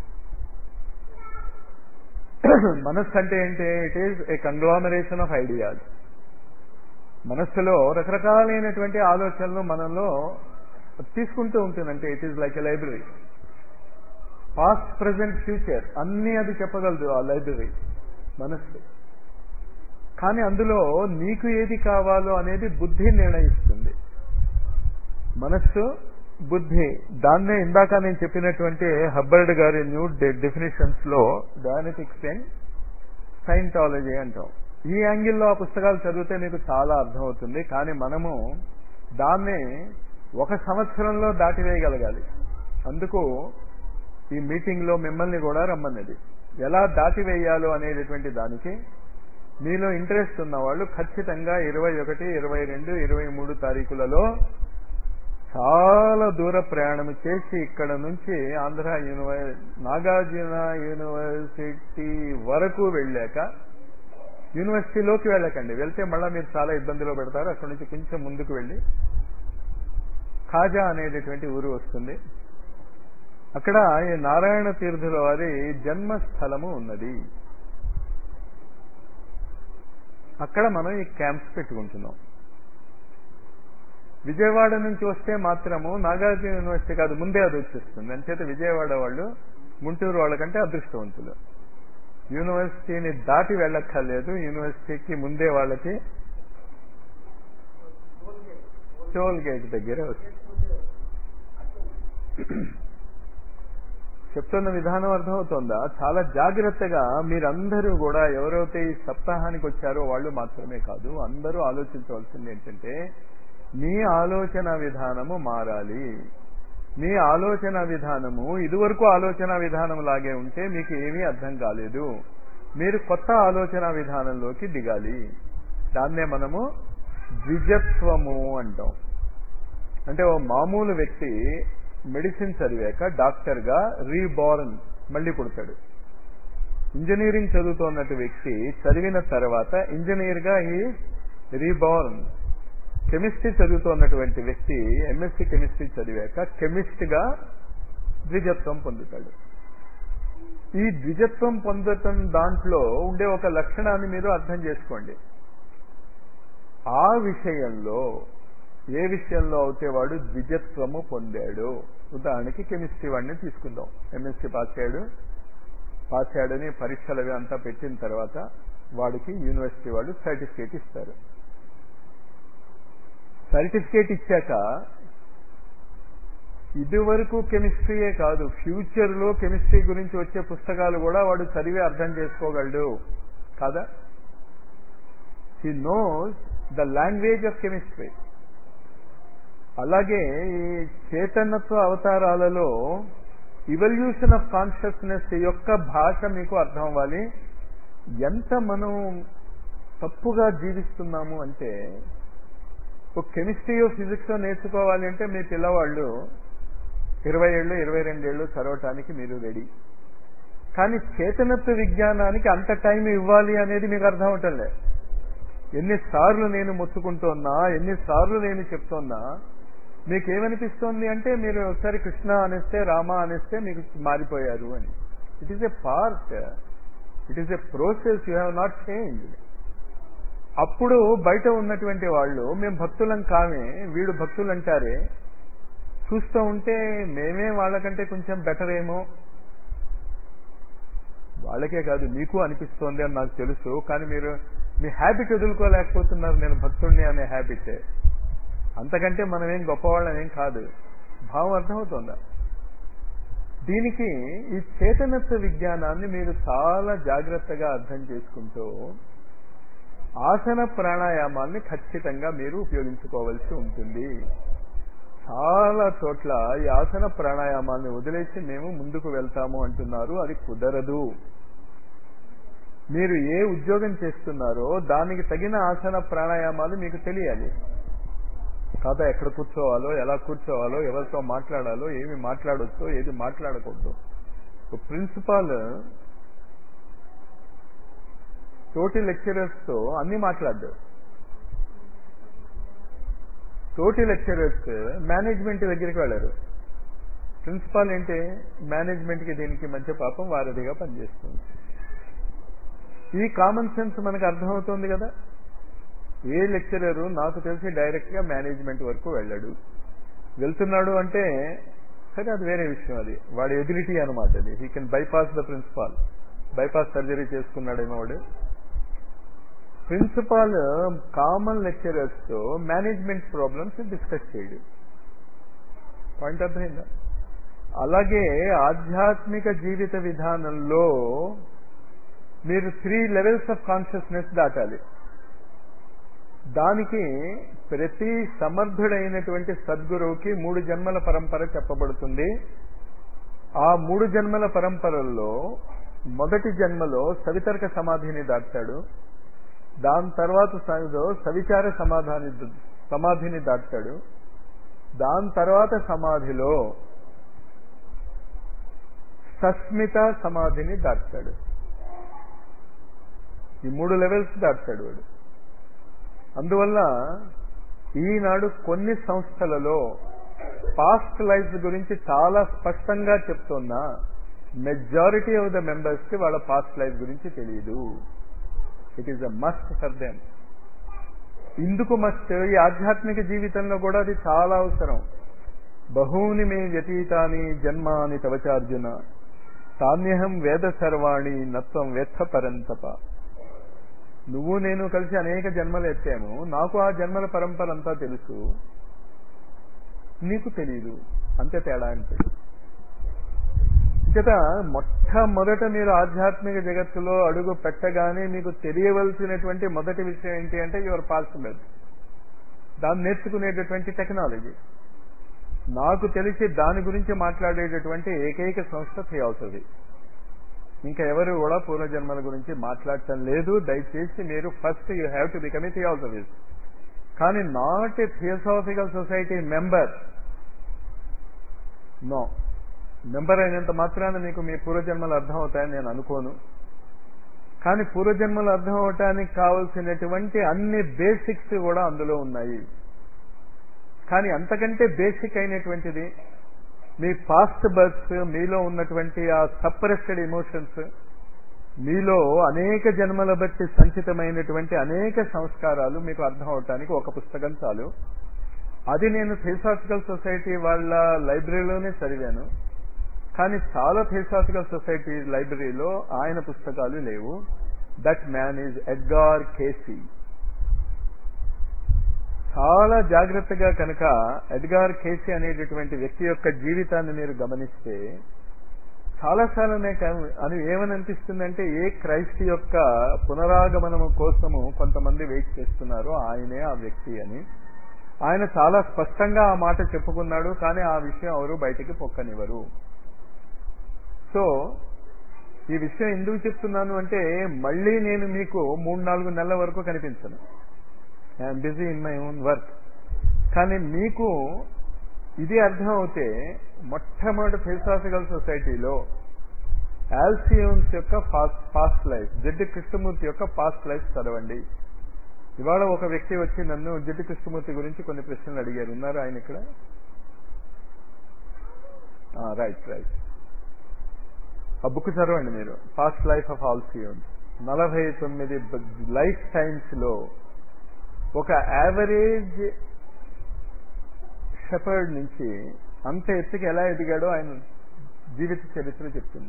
మనస్సు అంటే ఏంటి it is a conglomeration of ideas మనస్సులో రకరకాలైనటువంటి ఆలోచనలు మనలో తీసుకుంటూ ఉంటుంది అంటే it is like a library past present future అన్నీ అది చెప్పగలదు ఆ లైబ్రరీ మనస్సు కానీ అందులో నీకు ఏది కావాలో అనేది బుద్ధి నిర్ణయిస్తుంది మనస్సు బుద్ధి దాన్నే ఇందాక నేను చెప్పినటువంటి హబ్బర్డ్ గారి న్యూ డెఫినేషన్స్ లో డయానెటిక్స్ అండ్ సైంటాలజీ అంటాం ఈ యాంగిల్లో ఆ పుస్తకాలు చదివితే మీకు చాలా అర్థమవుతుంది కానీ మనము దాన్ని ఒక సంవత్సరంలో దాటివేయగలగాలి అందుకు ఈ మీటింగ్ లో మిమ్మల్ని కూడా రమ్మన్నది ఎలా దాటివేయాలో అనేటటువంటి దానికి మీలో ఇంట్రెస్ట్ ఉన్న వాళ్ళు ఖచ్చితంగా ఇరవై ఒకటి ఇరవై రెండు ఇరవై మూడు తారీఖులలో చాలా దూర ప్రయాణం చేసి ఇక్కడ నుంచి ఆంధ్ర యూనివర్ నాగార్జున యూనివర్సిటీ వరకు వెళ్ళాక యూనివర్సిటీలోకి వెళ్ళకండి వెళ్తే మళ్ళీ మీరు చాలా ఇబ్బందిలో పెడతారు అక్కడ నుంచి కొంచెం ముందుకు వెళ్ళి ఖాజా అనేటటువంటి ఊరు వస్తుంది అక్కడ ఈ నారాయణ తీర్థుల వారి జన్మస్థలము ఉన్నది అక్కడ మనం ఈ క్యాంప్స్ పెట్టుకుంటున్నాం విజయవాడ నుంచి వస్తే మాత్రము నాగార్జున యూనివర్సిటీ కాదు ముందే అది వచ్చేస్తుంది అంచేత విజయవాడ వాళ్ళు గుంటూరు వాళ్ళకంటే అదృష్టవంతులు యూనివర్సిటీని దాటి వెళ్ళక్కర్లేదు యూనివర్సిటీకి ముందే వాళ్ళకి టోల్ గేట్ దగ్గర వస్తుంది చెప్తున్న విధానం అర్థమవుతోందా చాలా జాగ్రత్తగా మీరందరూ కూడా ఎవరైతే ఈ సప్తాహానికి వచ్చారో వాళ్ళు మాత్రమే కాదు అందరూ ఆలోచించవలసింది ఏంటంటే మీ ఆలోచన విధానము మారాలి మీ ఆలోచన విధానము ఇదివరకు ఆలోచన విధానం లాగే ఉంటే మీకు ఏమీ అర్థం కాలేదు మీరు కొత్త ఆలోచన విధానంలోకి దిగాలి దాన్నే మనము ద్విజత్వము అంటాం అంటే ఓ మామూలు వ్యక్తి మెడిసిన్ చదివాక డాక్టర్ గా రీబార్న్ మళ్ళీ పుడతాడు ఇంజనీరింగ్ చదువుతున్నట్టు వ్యక్తి చదివిన తర్వాత ఇంజనీర్ గా ఈ రీబార్న్ కెమిస్ట్రీ చదువుతున్నటువంటి వ్యక్తి ఎంఎస్సి కెమిస్ట్రీ చదివాక కెమిస్ట్గా ద్విజత్వం పొందుతాడు ఈ ద్విజత్వం పొందటం దాంట్లో ఉండే ఒక లక్షణాన్ని మీరు అర్థం చేసుకోండి ఆ విషయంలో ఏ విషయంలో అయితే వాడు ద్విజత్వము పొందాడు ఉదాహరణకి కెమిస్ట్రీ వాడిని తీసుకుందాం ఎంఎస్సీ పాస్ అయ్యాడు పాస్ అయ్యాడని పరీక్షలు అవి అంతా పెట్టిన తర్వాత వాడికి యూనివర్సిటీ వాళ్ళు సర్టిఫికేట్ ఇస్తారు సర్టిఫికేట్ ఇచ్చాక ఇదివరకు కెమిస్ట్రీయే కాదు ఫ్యూచర్లో కెమిస్ట్రీ గురించి వచ్చే పుస్తకాలు కూడా వాడు చదివి అర్థం చేసుకోగలడు కాదా he knows the language of chemistry అలాగే ఈ చైతన్యత్వ అవతారాలలో ఇవల్యూషన్ ఆఫ్ కాన్షియస్నెస్ యొక్క భాష మీకు అర్థం అవ్వాలి ఎంత మనం తప్పుగా జీవిస్తున్నాము అంటే ఒక కెమిస్ట్రీ ఫిజిక్స్ నేర్చుకోవాలి అంటే మీ పిల్లవాళ్ళు ఇరవై ఏళ్ళు ఇరవై రెండేళ్ళు చదవటానికి మీరు రెడీ కానీ చేతనత్వ విజ్ఞానానికి అంత టైం ఇవ్వాలి అనేది మీకు అర్థం అవటంలే ఎన్నిసార్లు నేను మొత్తుకుంటున్నా ఎన్నిసార్లు నేను చెప్తున్నా మీకు ఏమనిపిస్తోంది అంటే మీరు ఒకసారి కృష్ణ అనిస్తే రామ అనిస్తే మీకు మారిపోయారు అని it is a part it is a process you have not change అప్పుడు బయట ఉన్నటువంటి వాళ్ళు మేము భక్తులం కామే వీడు భక్తులు అంటారే చూస్తూ ఉంటే మేమే వాళ్ళకంటే కొంచెం బెటర్ ఏమో వాళ్ళకే కాదు మీకు అనిపిస్తోంది అని నాకు తెలుసు కానీ మీరు మీ హ్యాబిట్ వదులుకోలేకపోతున్నారు నేను భక్తుడిని అనే హ్యాబిట్ అంతకంటే మనం ఏం గొప్పవాళ్ళం ఏం కాదు భావం అర్థమవుతుందా దీనికి ఈ చేతనత్వ విజ్ఞానాన్ని మీరు చాలా జాగ్రత్తగా అర్థం చేసుకుంటూ ఆసన ప్రాణాయామాన్ని ఖచ్చితంగా మీరు ఉపయోగించుకోవాల్సి ఉంటుంది చాలా చోట్ల ఈ ఆసన ప్రాణాయామాన్ని వదిలేసి మేము ముందుకు వెళ్తాము అంటున్నారు అది కుదరదు మీరు ఏ ఉద్యోగం చేస్తున్నారో దానికి తగిన ఆసన ప్రాణాయామాలు మీకు తెలియాలి కాదా ఎక్కడ కూర్చోవాలో ఎలా కూర్చోవాలో ఎవరితో మాట్లాడాలో ఏమి మాట్లాడొచ్చో ఏది మాట్లాడకూడదు ఒక ప్రిన్సిపాల్ తోటి లెక్చరర్స్ తో అన్ని మాట్లాడ్డాడు తోటి లెక్చరర్స్ మేనేజ్మెంట్ దగ్గరికి వెళ్ళారు ప్రిన్సిపాల్ ఏంటి మేనేజ్మెంట్ కి దీనికి మధ్య పాపం వారధిగా పనిచేస్తుంది ఈ కామన్ సెన్స్ మనకు అర్థమవుతోంది కదా ఏ లెక్చరరు నాకు తెలిసి డైరెక్ట్ గా మేనేజ్మెంట్ వరకు వెళ్ళాడు వెళ్తున్నాడు అంటే సరే అది వేరే విషయం అది వాడి ఎబిలిటీ అనమాట అది he can bypass the principal bypass surgery చేసుకున్నాడేమో వాడు ప్రిన్సిపాల్ కామన్ లెక్చరర్స్ తో మేనేజ్మెంట్ ప్రాబ్లమ్స్ డిస్కస్ చేయడు పాయింట్ అర్థమైందా అలాగే ఆధ్యాత్మిక జీవిత విధానంలో మీరు త్రీ లెవెల్స్ ఆఫ్ కాన్షియస్నెస్ దాటాలి దానికి ప్రతి సమర్థుడైనటువంటి సద్గురువుకి మూడు జన్మల పరంపర చెప్పబడుతుంది ఆ మూడు జన్మల పరంపరల్లో మొదటి జన్మలో సవితర్క సమాధిని దాటాడు దాని తర్వాత సవిచార సమాధాని సమాధిని దాటాడు దాని తర్వాత సమాధిలో సస్మిత సమాధిని దాటాడు ఈ మూడు లెవెల్స్ దాటాడు వాడు అందువల్ల ఈనాడు కొన్ని సంస్థలలో పాస్ట్ లైఫ్ గురించి చాలా స్పష్టంగా చెప్తున్నా మెజారిటీ ఆఫ్ ద మెంబర్స్ కి వాళ్ళ పాస్ట్ లైఫ్ గురించి తెలియదు it is a must for them ఇందుకు మస్ట్ ఈ ఆధ్యాత్మిక జీవితంలో కూడా అది చాలా అవసరం బహూని మే వ్యతీతాని జన్మాని తవచార్జున తాన్యహం వేద సర్వాణి నత్వం వేత్త పరంతప నువ్వు నేను కలిసి అనేక జన్మలు ఎత్తాము నాకు ఆ జన్మల పరంపర అంతా తెలుసు నీకు తెలియదు అంతే తేడా అంటే చేత మొట్టమొదట మీరు ఆధ్యాత్మిక జగత్తులో అడుగు పెట్టగానే మీకు తెలియవలసినటువంటి మొదటి విషయం ఏంటి అంటే యువర్ పాస్ట్ బెడ్ దాన్ని నేర్చుకునేటటువంటి టెక్నాలజీ నాకు తెలిసి దాని గురించి మాట్లాడేటటువంటి ఏకైక సంస్థ థియాసఫీ ఇంకా ఎవరు కూడా పూర్వజన్మల గురించి మాట్లాడటం లేదు దయచేసి మీరు first you have to become a theosophist కానీ not a theosophical society member no member అయినంత మాత్రాన మీకు మీ పూర్వజన్మలు అర్థం అవుతాయని నేను అనుకోను కానీ పూర్వజన్మలు అర్థం అవటానికి కావలసినటువంటి అన్ని బేసిక్స్ కూడా అందులో ఉన్నాయి కానీ అంతకంటే బేసిక్ అయినటువంటిది మీ పాస్ట్ బర్త్స్ మీలో ఉన్నటువంటి ఆ సప్రెస్డ్ ఎమోషన్స్ మీలో అనేక జన్మల బట్టి సంచితమైనటువంటి అనేక సంస్కారాలు మీకు అర్థం అవటానికి ఒక పుస్తకం చాలు అది నేను థియోసాఫికల్ సొసైటీ వాళ్ళ లైబ్రరీలోనే చదివాను కానీ చాలా థియోసాఫికల్ సొసైటీ లైబ్రరీలో ఆయన పుస్తకాలు లేవు that man is Edgar Cayce చాలా జాగ్రత్తగా కనుక ఎడ్గార్ కేసీ అనేటటువంటి వ్యక్తి యొక్క జీవితాన్ని మీరు గమనిస్తే చాలాసార్లు నాకు అని ఏమని అనిపిస్తుందంటే ఏ క్రైస్ట్ యొక్క పునరాగమనము కోసము కొంతమంది వెయిట్ చేస్తున్నారో ఆయనే ఆ వ్యక్తి అని ఆయన చాలా స్పష్టంగా ఆ మాట చెప్పుకున్నాడు కానీ ఆ విషయం ఎవరు బయటికి పొక్కనివ్వరు సో ఈ విషయం ఎందుకు చెప్తున్నాను అంటే మళ్ళీ నేను మీకు మూడు నాలుగు నెలల వరకు కనిపించను I'm busy in my own work కానీ మీకు ఇది అర్థం అవుతే మొట్టమొదటి ఫిలసాఫికల్ సొసైటీలో ఆల్సియోన్స్ యొక్క పాస్ట్ లైఫ్ జడ్డి కృష్ణమూర్తి యొక్క పాస్ట్ లైఫ్ చదవండి ఇవాళ ఒక వ్యక్తి వచ్చి నన్ను జడ్డి కృష్ణమూర్తి గురించి కొన్ని ప్రశ్నలు అడిగారు ఉన్నారు ఆయన ఇక్కడ రైట్ రైట్ ఆ బుక్ చదవండి మీరు పాస్ట్ లైఫ్ ఆఫ్ ఆల్సియోన్స్ నలభై తొమ్మిది లైఫ్ టైమ్స్ లో ఒక యావరేజ్ షెపర్డ్ నుంచి అంత ఎత్తుకి ఎలా ఎదిగాడో ఆయన జీవిత చరిత్ర చెప్తుంది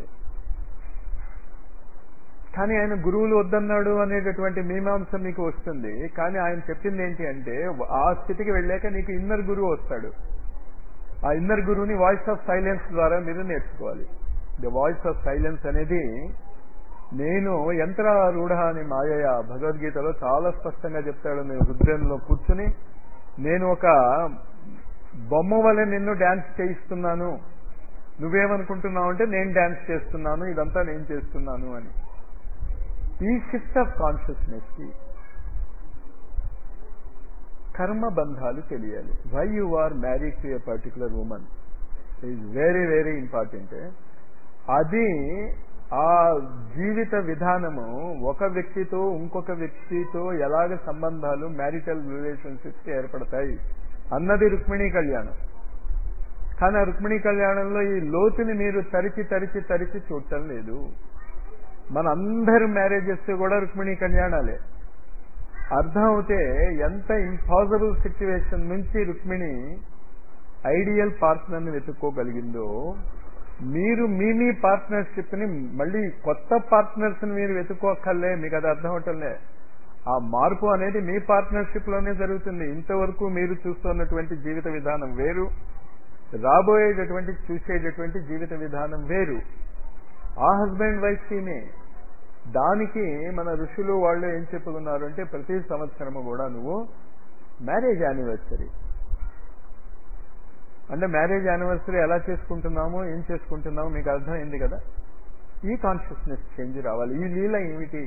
కానీ ఆయన గురువులు వద్దన్నాడు అనేటటువంటి మీమాంస మీకు వస్తుంది కానీ ఆయన చెప్పింది ఏంటి అంటే ఆ స్థితికి వెళ్ళాక నీకు ఇన్నర్ గురువు వస్తాడు ఆ ఇన్నర్ గురువుని వాయిస్ ఆఫ్ సైలెన్స్ ద్వారా మీరు నేర్చుకోవాలి ద వాయిస్ ఆఫ్ సైలెన్స్ అనేది నేను యంత్రారూఢ అని మాయయ భగవద్గీతలో చాలా స్పష్టంగా చెప్తాడు నేను హృదయంలో కూర్చుని నేను ఒక బొమ్మ వల్ల నిన్ను డాన్స్ చేయిస్తున్నాను నువ్వేమనుకుంటున్నావు అంటే నేను డాన్స్ చేస్తున్నాను ఇదంతా నేను చేస్తున్నాను అని ఈ షిఫ్ట్ ఆఫ్ కాన్షియస్నెస్ కి కర్మ బంధాలు తెలియాలి why you are married to a particular woman is very very important అది ఆ జీవిత విధానము ఒక వ్యక్తితో ఇంకొక వ్యక్తితో ఎలాగ సంబంధాలు మ్యారిటల్ రిలేషన్షిప్స్ కి ఏర్పడతాయి అన్నది రుక్మిణీ కళ్యాణం కానీ ఆ రుక్మిణీ కళ్యాణంలో ఈ లోతుని మీరు తరిచి తరిచి తరిచి చూడటం లేదు మన అందరి మ్యారేజెస్ కూడా రుక్మిణీ కళ్యాణాలే అర్థం అవుతే ఎంత ఇంపాసిబుల్ సిచ్యువేషన్ నుంచి రుక్మిణి ఐడియల్ పార్ట్నర్ని వెతుక్కోగలిగిందో మీరు మీ మీ పార్ట్నర్షిప్ ని మళ్ళీ కొత్త పార్ట్నర్స్ ని మీరు వెతుక్కోక్కర్లే మీకు అది అర్థం అవటంలే ఆ మార్పు అనేది మీ పార్ట్నర్షిప్ లోనే జరుగుతుంది ఇంతవరకు మీరు చూస్తున్నటువంటి జీవిత విధానం వేరు రాబోయేటటువంటి చూసేటటువంటి జీవిత విధానం వేరు ఆ హస్బెండ్ వైఫ్ టీమే దానికి మన ఋషులు వాళ్ళు ఏం చెప్పుకున్నారు అంటే ప్రతి సంవత్సరము కూడా నువ్వు మ్యారేజ్ యానివర్సరీ అంటే మ్యారేజ్ యానివర్సరీ ఎలా చేసుకుంటున్నామో ఏం చేసుకుంటున్నామో మీకు అర్థమైంది కదా ఈ కాన్షియస్నెస్ చేంజ్ రావాలి ఈ లీల ఏమిటి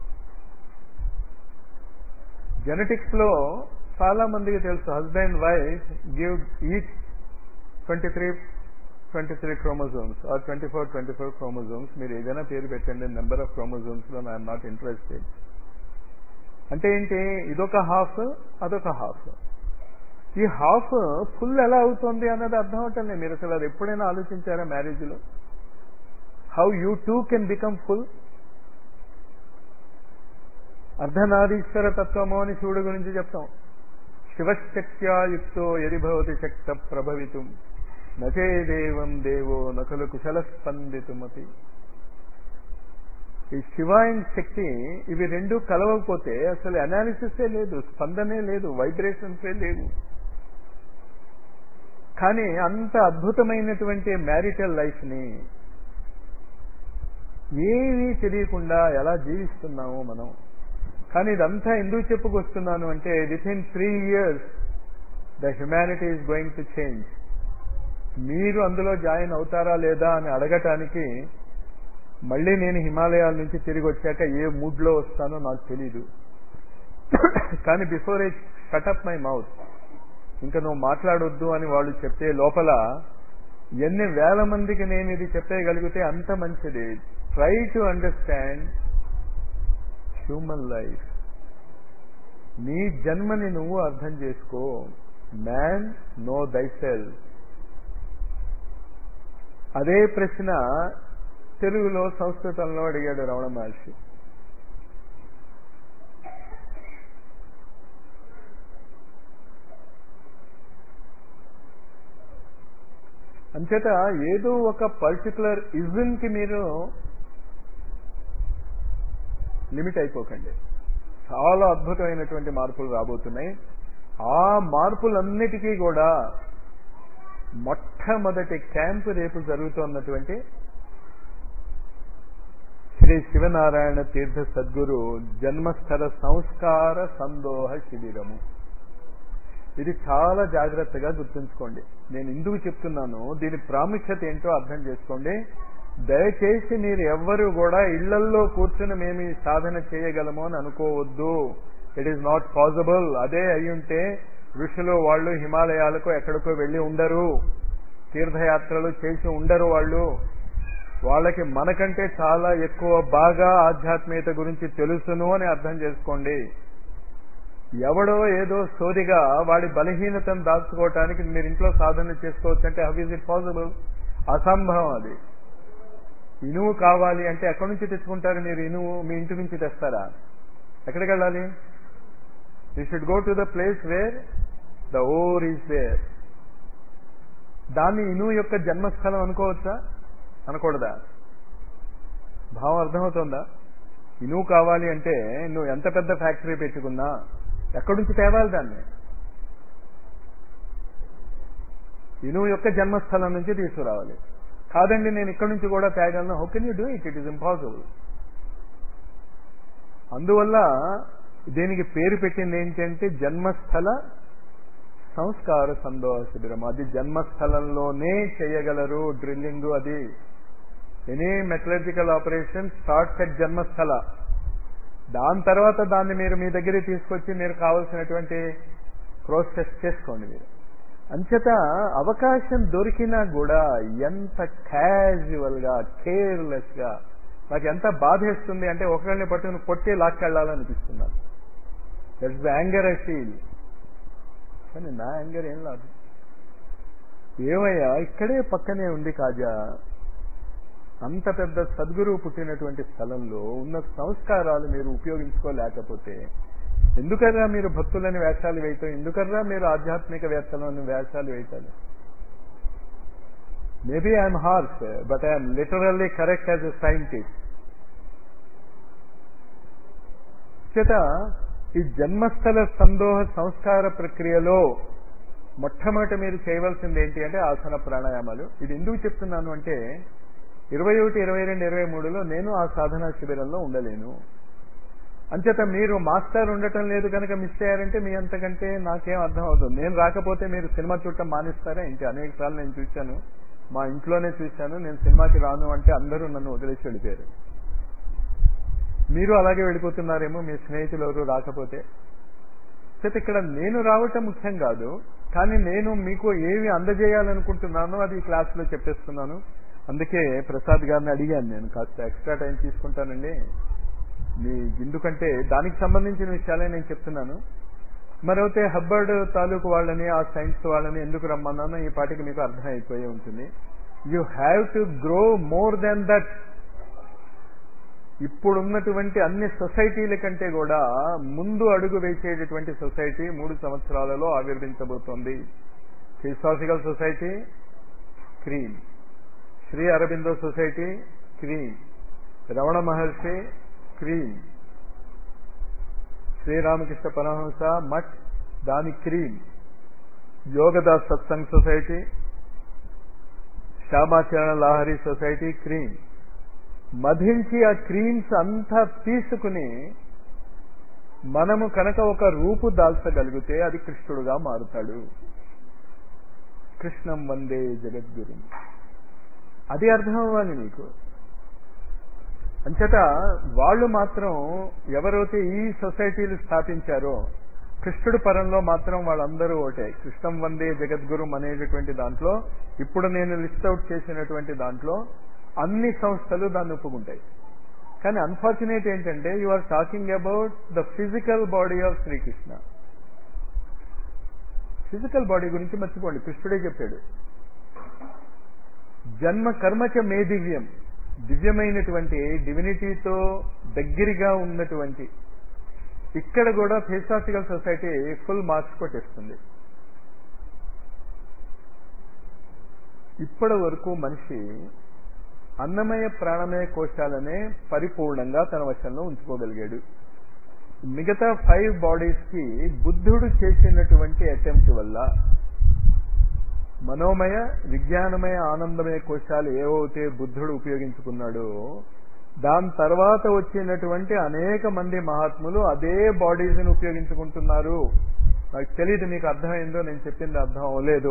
జెనెటిక్స్ లో చాలా మందికి తెలుసు husband wife give each twenty three twenty three chromosomes or twenty four twenty four chromosomes మీరు ఏదైనా పేరు పెట్టండి నెంబర్ ఆఫ్ క్రోమోజోమ్స్ లో ఐఎమ్ నాట్ ఇంట్రెస్టెడ్ అంటే ఏంటి ఇదొక హాఫ్ అదొక హాఫ్ ఈ హాఫ్ ఫుల్ ఎలా అవుతుంది అన్నది అర్థం అవటం మీరు అసలు అది ఎప్పుడైనా ఆలోచించారా మ్యారేజ్ లో how you two can become full Ardhanarishwara తత్వము అని శివుడు గురించి చెప్తాం శివశక్త్యాయుక్తో ఎరిభవతి శక్త ప్రభవితం నచే దేవం దేవో నకలు కుశల స్పందితుమతి ఈ శివ అండ్ శక్తి ఇవి రెండు కలవకపోతే అసలు అనాలిసిసే లేదు స్పందనే లేదు వైబ్రేషన్సే లేవు కానీ అంత అద్భుతమైనటువంటి మ్యారిటల్ లైఫ్ ని ఏమీ తెలియకుండా ఎలా జీవిస్తున్నామో మనం కానీ ఇదంతా ఎందుకు చెప్పుకొస్తున్నాను అంటే within three years the humanity is going to change మీరు అందులో జాయిన్ అవుతారా లేదా అని అడగటానికి మళ్ళీ నేను హిమాలయాల నుంచి తిరిగి వచ్చాక ఏ మూడ్ లో వస్తానో నాకు తెలీదు కానీ before I shut up my mouth ఇంకా నువ్వు మాట్లాడొద్దు అని వాళ్ళు చెప్పే లోపల ఎన్ని వేల మందికి నేను ఇది చెప్పేయగలిగితే అంత మంచిది try to understand human life నీ జన్మని నువ్వు అర్థం చేసుకో మ్యాన్ నో దైసెల్ అదే ప్రశ్న తెలుగులో సంస్కృతంలో అడిగాడు రమణ మహర్షి అంచేత ఏదో ఒక పర్టికులర్ ఇజన్కి మీరు లిమిట్ అయిపోకండి చాలా అద్భుతమైనటువంటి మార్పులు రాబోతున్నాయి ఆ మార్పులన్నిటికీ కూడా మొట్టమొదటి క్యాంపు రేపు జరుగుతున్నటువంటి శ్రీ శివనారాయణ తీర్థ సద్గురు జన్మస్థల సంస్కార సందోహ శిబిరము ఇది చాలా జాగ్రత్తగా గుర్తుంచుకోండి నేను ఎందుకు చెప్తున్నాను దీని ప్రాముఖ్యత ఏంటో అర్థం చేసుకోండి దయచేసి మీరు ఎవ్వరూ కూడా ఇళ్లల్లో కూర్చుని మేము ఈ సాధన చేయగలము అని అనుకోవద్దు ఇట్ ఈస్ నాట్ పాసిబుల్ అదే అయ్యుంటే ఋషులు వాళ్ళు హిమాలయాలకు ఎక్కడికో వెళ్ళి ఉండరు తీర్థయాత్రలు చేసి ఉండరు వాళ్ళు వాళ్ళకి మనకంటే చాలా ఎక్కువ బాగా ఆధ్యాత్మికత గురించి తెలుసును అని అర్థం చేసుకోండి ఎవడో ఏదో సోదిగా వాడి బలహీనతను దాచుకోవటానికి మీరు ఇంట్లో సాధన చేసుకోవచ్చు అంటే హౌ ఈజ్ ఇట్ పాసిబుల్ అసంభవం అది ఇనువు కావాలి అంటే ఎక్కడి నుంచి తెచ్చుకుంటారు మీరు ఇనువు మీ ఇంటి నుంచి తెస్తారా ఎక్కడికి వెళ్ళాలి you should go to the place where the ore is there దాన్ని ఇనువు యొక్క జన్మస్థలం అనుకోవచ్చా అనకూడదా భావం అర్థమవుతుందా ఇనువు కావాలి అంటే నువ్వు ఎంత పెద్ద ఫ్యాక్టరీ పెట్టుకున్నా ఎక్కడి నుంచి తేవాలి దాన్ని ఇనువు యొక్క జన్మస్థలం నుంచి తీసుకురావాలి కాదండి నేను ఇక్కడి నుంచి కూడా తేగలను how can you do it it is impossible అందువల్ల దీనికి పేరు పెట్టింది ఏంటంటే జన్మస్థల సంస్కార సందోహ శిబిరం అది జన్మస్థలంలోనే చేయగలరు డ్రిల్లింగ్ అది any metallurgical operation starts at జన్మస్థల దాని తర్వాత దాన్ని మీరు మీ దగ్గరికి తీసుకొచ్చి మీరు కావలసినటువంటి ప్రాసెస్ చేసుకోండి మీరు అంచేత అవకాశం దొరికినా కూడా ఎంత క్యాజువల్ గా కేర్లెస్ గా నాకు ఎంత బాధేస్తుంది అంటే ఒకరిని పట్టుకుని కొట్టి లాక్కెళ్ళాలనిపిస్తున్నాను that's the anger I feel కానీ నా యాంగర్ ఏం లేదు ఏమయ్యా ఇక్కడే పక్కనే ఉంది కాజా అంత పెద్ద సద్గురువు పుట్టినటువంటి స్థలంలో ఉన్న సంస్కారాలు మీరు ఉపయోగించుకోలేకపోతే ఎందుకర్రా మీరు భక్తులని వేషాలు వేయటం ఎందుకర్రా మీరు ఆధ్యాత్మిక వేత్తలను వేషాలు వేయటాలు maybe I'm horse but I'm literally correct as a scientist చేత ఈ జన్మస్థల సందోహ సంస్కార ప్రక్రియలో మొట్టమొదటి మీరు చేయవలసింది ఏంటి అంటే ఆసన ప్రాణాయామాలు ఇది ఎందుకు చెప్తున్నాను అంటే ఇరవై ఒకటి ఇరవై రెండు ఇరవై మూడులో నేను ఆ సాధనా శిబిరంలో ఉండలేను అంచేత మీరు మాస్టర్ ఉండటం లేదు కనుక మిస్ అయ్యారంటే మీ అంతకంటే నాకేం అర్థం అవుతుంది నేను రాకపోతే మీరు సినిమా చూడటం మానేస్తారా ఇంటి అనేక సార్లు నేను చూశాను మా ఇంట్లోనే చూశాను నేను సినిమాకి రాను అంటే అందరూ నన్ను వదిలేసి వెళ్ళిపోయారు మీరు అలాగే వెళ్ళిపోతున్నారేమో మీ స్నేహితులు ఎవరు రాకపోతే చేత ఇక్కడ నేను రావటం ముఖ్యం కాదు కానీ నేను మీకు ఏవి అందజేయాలనుకుంటున్నానో అది క్లాసులో చెప్పేస్తున్నాను అందుకే ప్రసాద్ గారిని అడిగాను నేను కాస్త ఎక్స్ట్రా టైం తీసుకుంటానండి మీ ఎందుకంటే దానికి సంబంధించిన విషయాలే నేను చెప్తున్నాను మరైతే హబ్బర్డ్ తాలూకు వాళ్ళని ఆ సైన్స్ వాళ్ళని ఎందుకు రమ్మన్నానో ఈ పాటికి మీకు అర్థం అయిపోయి ఉంటుంది you have to grow more than that ఇప్పుడున్నటువంటి అన్ని సొసైటీల కంటే కూడా ముందు అడుగు వేసేటటువంటి సొసైటీ మూడు సంవత్సరాలలో ఆవిర్భించబోతోంది philosophical society cream Sri Aurobindo society cream Ramana Maharshi cream Sri Ramakrishna Paramahamsa Math దాని cream Yogadas Satsang society Shyamacharan Lahiri society cream మధించి ఆ క్రీమ్స్ అంతా తీసుకుని మనము కనుక ఒక రూపు దాల్చగలిగితే అది కృష్ణుడుగా మారుతాడు కృష్ణం వందే జగద్గురు అది అర్థం అవ్వాలి నీకు అంచేత వాళ్ళు మాత్రం ఎవరైతే ఈ సొసైటీలు స్థాపించారో కృష్ణుడు పరంలో మాత్రం వాళ్ళందరూ ఒకటే కృష్ణం వందే జగద్గురు అనేటటువంటి దాంట్లో ఇప్పుడు నేను లిస్ట్ అవుట్ చేసినటువంటి దాంట్లో అన్ని సంస్థలు దాన్ని ఒప్పుకుంటాయి కానీ అన్ఫార్చునేట్ ఏంటంటే you are talking about the physical body of Sri Krishna physical body గురించి మర్చిపోండి కృష్ణుడే చెప్పాడు జన్మ కర్మచ మే దివ్యం దివ్యమైనటువంటి డివినిటీతో దగ్గరగా ఉన్నటువంటి ఇక్కడ కూడా థియోసాఫికల్ సొసైటీ ఫుల్ మార్క్స్ కొట్టేస్తుంది ఇప్పటి వరకు మనిషి అన్నమయ ప్రాణమయ కోశాలనే పరిపూర్ణంగా తన వశంలో ఉంచుకోగలిగాడు మిగతా ఫైవ్ బాడీస్ కి బుద్ధుడు చేసినటువంటి అటెంప్ట్ వల్ల మనోమయ విజ్ఞానమయ ఆనందమయ కోశాలు ఏవైతే బుద్ధుడు ఉపయోగించుకున్నాడో దాని తర్వాత వచ్చినటువంటి అనేక మంది మహాత్ములు అదే బాడీస్ని ఉపయోగించుకుంటున్నారు నాకు తెలియదు మీకు అర్థమైందో నేను చెప్పింది అర్థం అవ్వలేదు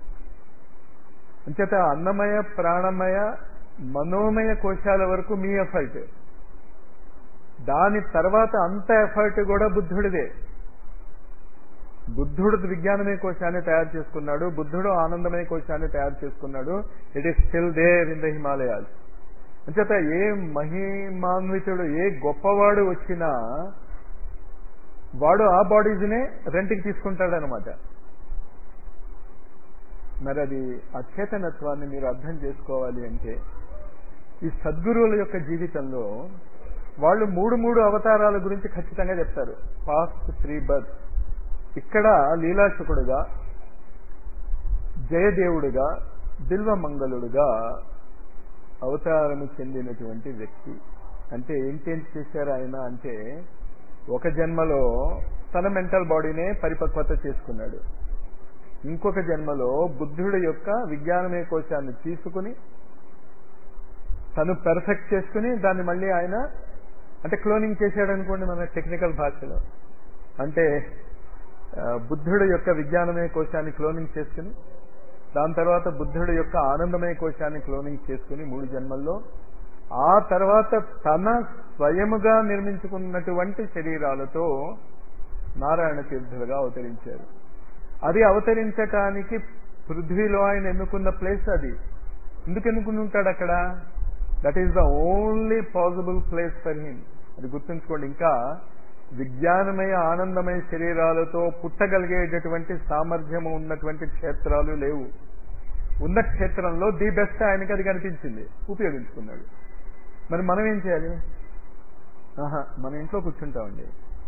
అంచేత అన్నమయ ప్రాణమయ మనోమయ కోశాల వరకు మీ ఎఫర్ట్ దాని తర్వాత అంత ఎఫర్ట్ కూడా బుద్ధుడిదే బుద్ధుడు విజ్ఞానమయ కోశాన్ని తయారు చేసుకున్నాడు బుద్ధుడు ఆనందమయ కోశాన్ని తయారు చేసుకున్నాడు it is still there in the Himalayas అంచేత ఏ మహిమాన్వితుడు ఏ గొప్పవాడు వచ్చినా వాడు ఆ బాడీస్నే రెంట్కి తీసుకుంటాడనమాట మరి అది అచేతనత్వాన్ని మీరు అర్థం చేసుకోవాలి అంటే ఈ సద్గురువుల యొక్క జీవితంలో వాళ్ళు మూడు మూడు అవతారాల గురించి ఖచ్చితంగా చెప్తారు పాస్ట్ త్రీ బర్త్ ఇక్కడ లీలాశుకుడుగా జయదేవుడుగా బిల్వమంగళుడుగా అవతారము చెందినటువంటి వ్యక్తి అంటే ఏంటేంటి చేశారు ఆయన అంటే ఒక జన్మలో తన మెంటల్ బాడీనే పరిపక్వత చేసుకున్నాడు ఇంకొక జన్మలో బుద్ధుడి యొక్క విజ్ఞానమయ కోశాన్ని తీసుకుని తను పెర్ఫెక్ట్ చేసుకుని దాన్ని మళ్ళీ ఆయన అంటే క్లోనింగ్ చేశాడు అనుకోండి మన టెక్నికల్ భాషలో అంటే బుద్ధుడు యొక్క విజ్ఞానమయ కోశాన్ని క్లోనింగ్ చేసుకుని దాని తర్వాత బుద్ధుడు యొక్క ఆనందమయ కోశాన్ని క్లోనింగ్ చేసుకుని మూడు జన్మల్లో ఆ తర్వాత తన స్వయముగా నిర్మించుకున్నటువంటి శరీరాలతో నారాయణ తీర్థులుగా అవతరించారు అది అవతరించటానికి పృథ్వీలో ఆయన ఎన్నుకున్న ప్లేస్ అది ఎందుకు ఎన్నుకుని ఉంటాడు అక్కడ that is the only possible place for him అది గుర్తుంచుకోండి ఇంకా విజ్ఞానమయ ఆనందమయ శరీరాలతో పుట్టగలిగేటటువంటి సామర్థ్యము ఉన్నటువంటి క్షేత్రాలు లేవు ఉన్న క్షేత్రంలో ది బెస్ట్ ఆయనకి అది కనిపించింది ఉపయోగించుకున్నాడు మరి మనం ఏం చేయాలి ఆహా మన ఇంట్లో కూర్చుంటామండి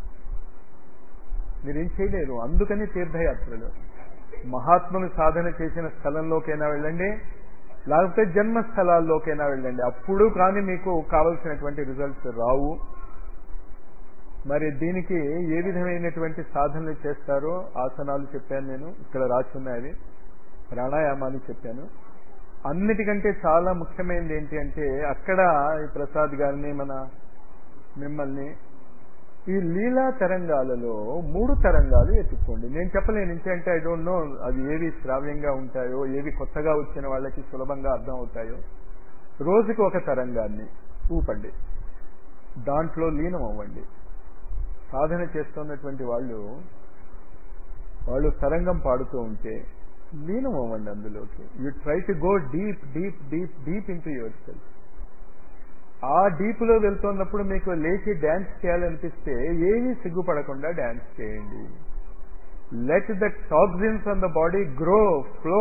మీరేం చేయలేరు అందుకని తీర్థయాత్రలు మహాత్ములు సాధన చేసిన స్థలంలోకైనా వెళ్ళండి లేకపోతే జన్మస్థలాల్లోకైనా వెళ్ళండి అప్పుడు కానీ మీకు కావలసినటువంటి రిజల్ట్స్ రావు మరి దీనికి ఏ విధమైనటువంటి సాధనలు చేస్తారో ఆసనాలు చెప్పాను నేను ఇక్కడ రాసి ఉన్నాయి ప్రాణాయామాలు చెప్పాను అన్నిటికంటే చాలా ముఖ్యమైనది ఏంటి అంటే అక్కడ ఈ ప్రసాద్ గారిని మన మిమ్మల్ని ఈ లీలా తరంగాలలో మూడు తరంగాలు ఎత్తుక్కోండి నేను చెప్పలేను అంటే ఐ డోంట్ నో అవి ఏవి శ్రావ్యంగా ఉంటాయో ఏవి కొత్తగా వచ్చిన వాళ్ళకి సులభంగా అర్థం అవుతాయో రోజుకి ఒక తరంగాన్ని ఊపండి దాంట్లో లీనం అవ్వండి సాధన చేస్తున్నటువంటి వాళ్ళు వాళ్ళు తరంగం పాడుతూ ఉంటే లీనం అవ్వండి అందులోకి you try to go deep deep deep deep into yourself ఆ డీప్ లో వెళ్తున్నప్పుడు మీకు లేచి డ్యాన్స్ చేయాలనిపిస్తే ఏమీ సిగ్గుపడకుండా డ్యాన్స్ చేయండి let the toxins on the body grow flow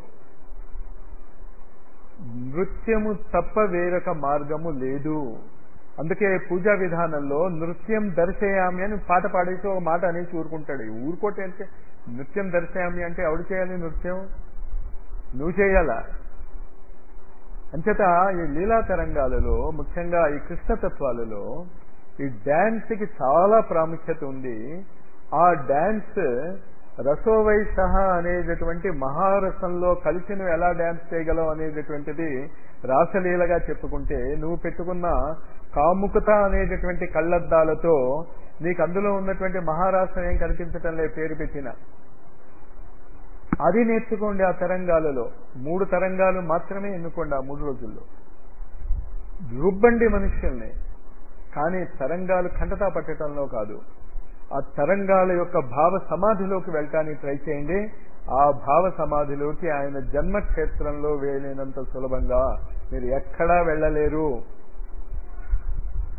నృత్యము తప్ప వేరొక మార్గము లేదు అందుకే పూజా విధానంలో నృత్యం దర్శయామి అని పాట పాడేసి ఒక మాట అనేసి ఊరుకుంటాడు ఊరుకోటే అంటే నృత్యం దర్శయామి అంటే ఎవడు చేయాలి నృత్యం నువ్వు చేయాలా అంచేత ఈ లీలా తరంగాలలో ముఖ్యంగా ఈ కృష్ణతత్వాలలో ఈ డాన్స్ కి చాలా ప్రాముఖ్యత ఉంది ఆ డాన్స్ రసోవై సహా అనేటటువంటి మహారసంలో కలిసి నువ్వు ఎలా డాన్స్ చేయగలవు అనేటటువంటిది రాసలీలగా చెప్పుకుంటే నువ్వు పెట్టుకున్న కాముకత అనేటటువంటి కళ్ళద్దాలతో నీకు అందులో ఉన్నటువంటి మహారాష్ట్రం ఏం కనిపించటం లేదు పేరు పెట్టిన అది నేర్చుకోండి ఆ తరంగాలలో మూడు తరంగాలు మాత్రమే ఎన్నుకోండి ఆ మూడు రోజుల్లో రుబ్బండి మనుష్యుల్ని కానీ తరంగాలు ఖండతా పట్టడంలో కాదు ఆ తరంగాల యొక్క భావ సమాధిలోకి వెళ్ళటానికి ట్రై చేయండి ఆ భావ సమాధిలోకి ఆయన జన్మక్షేత్రంలో వేలినంత సులభంగా మీరు ఎక్కడా వెళ్ళలేరు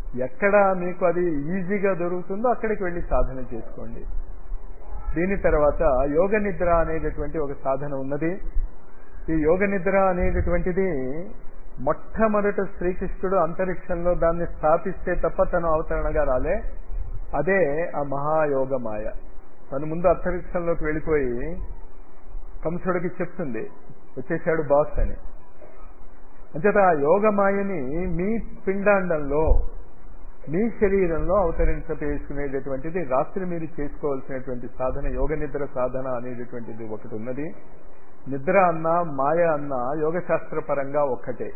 ఎక్కడ మీకు అది ఈజీగా దొరుకుతుందో అక్కడికి వెళ్ళి సాధన చేసుకోండి దీని తర్వాత యోగ నిద్ర అనేటటువంటి ఒక సాధన ఉన్నది ఈ యోగ నిద్ర అనేటటువంటిది మొట్టమొదట శ్రీకృష్ణుడు అంతరిక్షంలో దాన్ని స్థాపిస్తే తప్ప తను అవతరణగా రాలే అదే ఆ మహాయోగ మాయ తను ముందు అంతరిక్షంలోకి వెళ్ళిపోయి కంసుడికి చెప్తుంది వచ్చేసాడు బాస్ అని అంచేత ఆ యోగ మాయని మీ పిండాండంలో మీ శరీరంలో అవతరించవేసుకునేటటువంటిది రాత్రి మీరు చేసుకోవాల్సినటువంటి సాధన యోగ నిద్ర సాధన అనేటటువంటిది ఒకటి ఉన్నది నిద్ర అన్న మాయ అన్న యోగ శాస్త్ర పరంగా ఒక్కటే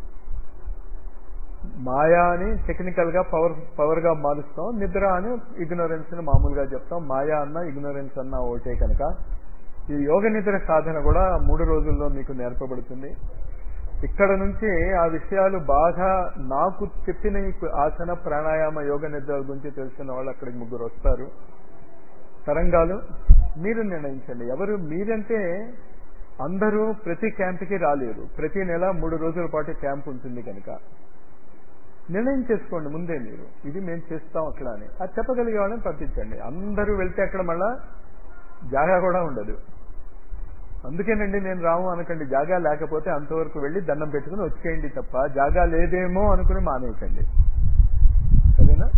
మాయా అని టెక్నికల్ గా పవర్ పవర్ గా మారుస్తాం నిద్ర అని ఇగ్నోరెన్స్ ని మామూలుగా చెప్తాం మాయా అన్న ఇగ్నోరెన్స్ అన్న ఒకటే కనుక ఈ యోగ నిద్ర సాధన కూడా మూడు రోజుల్లో మీకు నేర్పబడుతుంది ఇక్కడ నుంచి ఆ విషయాలు బాగా నాకు చెప్పిన ఈ ఆసన ప్రాణాయామ యోగ నిద్ర గురించి తెలిసిన వాళ్ళు అక్కడికి ముగ్గురు వస్తారు తరంగాలు మీరు నిర్ణయించండి ఎవరు మీరంటే అందరూ ప్రతి క్యాంప్కి రాలేరు ప్రతి నెల మూడు రోజుల పాటు క్యాంప్ ఉంటుంది కనుక నిర్ణయం చేసుకోండి ముందే మీరు ఇది మేము చేస్తాం అక్కడ అని అది చెప్పగలిగే వాళ్ళని పంపించండి అందరూ వెళ్తే అక్కడ మళ్ళా జాగా కూడా ఉండదు అందుకేనండి నేను రాము అనకండి జాగా లేకపోతే అంతవరకు వెళ్ళి దండం పెట్టుకుని వచ్చేయండి తప్ప జాగా లేదేమో అనుకుని మానేయకండి సరేనా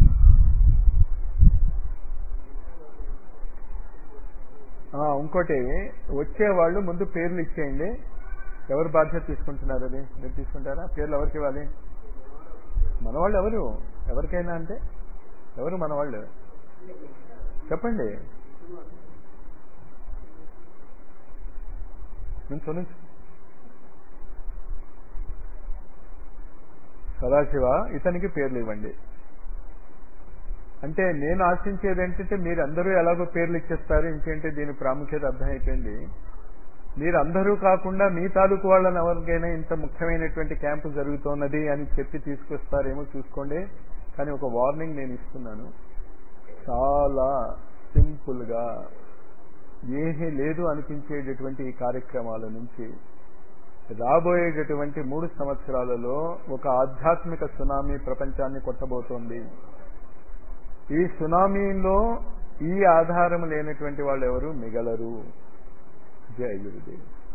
ఇంకోటి వచ్చేవాళ్ళు ముందు పేర్లు ఇచ్చేయండి ఎవరు బాధ్యత తీసుకుంటున్నారు అది మీరు తీసుకుంటారా పేర్లు ఎవరికి ఇవ్వాలి మనవాళ్ళు ఎవరు ఎవరికైనా అంటే ఎవరు మనవాళ్ళు చెప్పండి నుంచో నుంచి సదాశివ ఇతనికి పేర్లు ఇవ్వండి అంటే నేను ఆశించేది ఏంటంటే మీరు అందరూ ఎలాగో పేర్లు ఇచ్చేస్తారు ఇంకేంటి దీని ప్రాముఖ్యత అర్థమైపోయింది మీరు అందరూ కాకుండా మీ తాలూకు వాళ్ళని ఎవరికైనా ఇంత ముఖ్యమైనటువంటి క్యాంపు జరుగుతున్నది అని చెప్పి తీసుకొస్తారేమో చూసుకోండి కానీ ఒక వార్నింగ్ నేను ఇస్తున్నాను చాలా సింపుల్ గా ఏమీ లేదు అనిపించేటటువంటి ఈ కార్యక్రమాల నుంచి రాబోయేటటువంటి మూడు సంవత్సరాలలో ఒక ఆధ్యాత్మిక సునామీ ప్రపంచాన్ని కొట్టబోతోంది ఈ సునామీలో ఈ ఆధారం లేనటువంటి వాళ్ళు ఎవరు మిగలరు జయ గురుదేవ్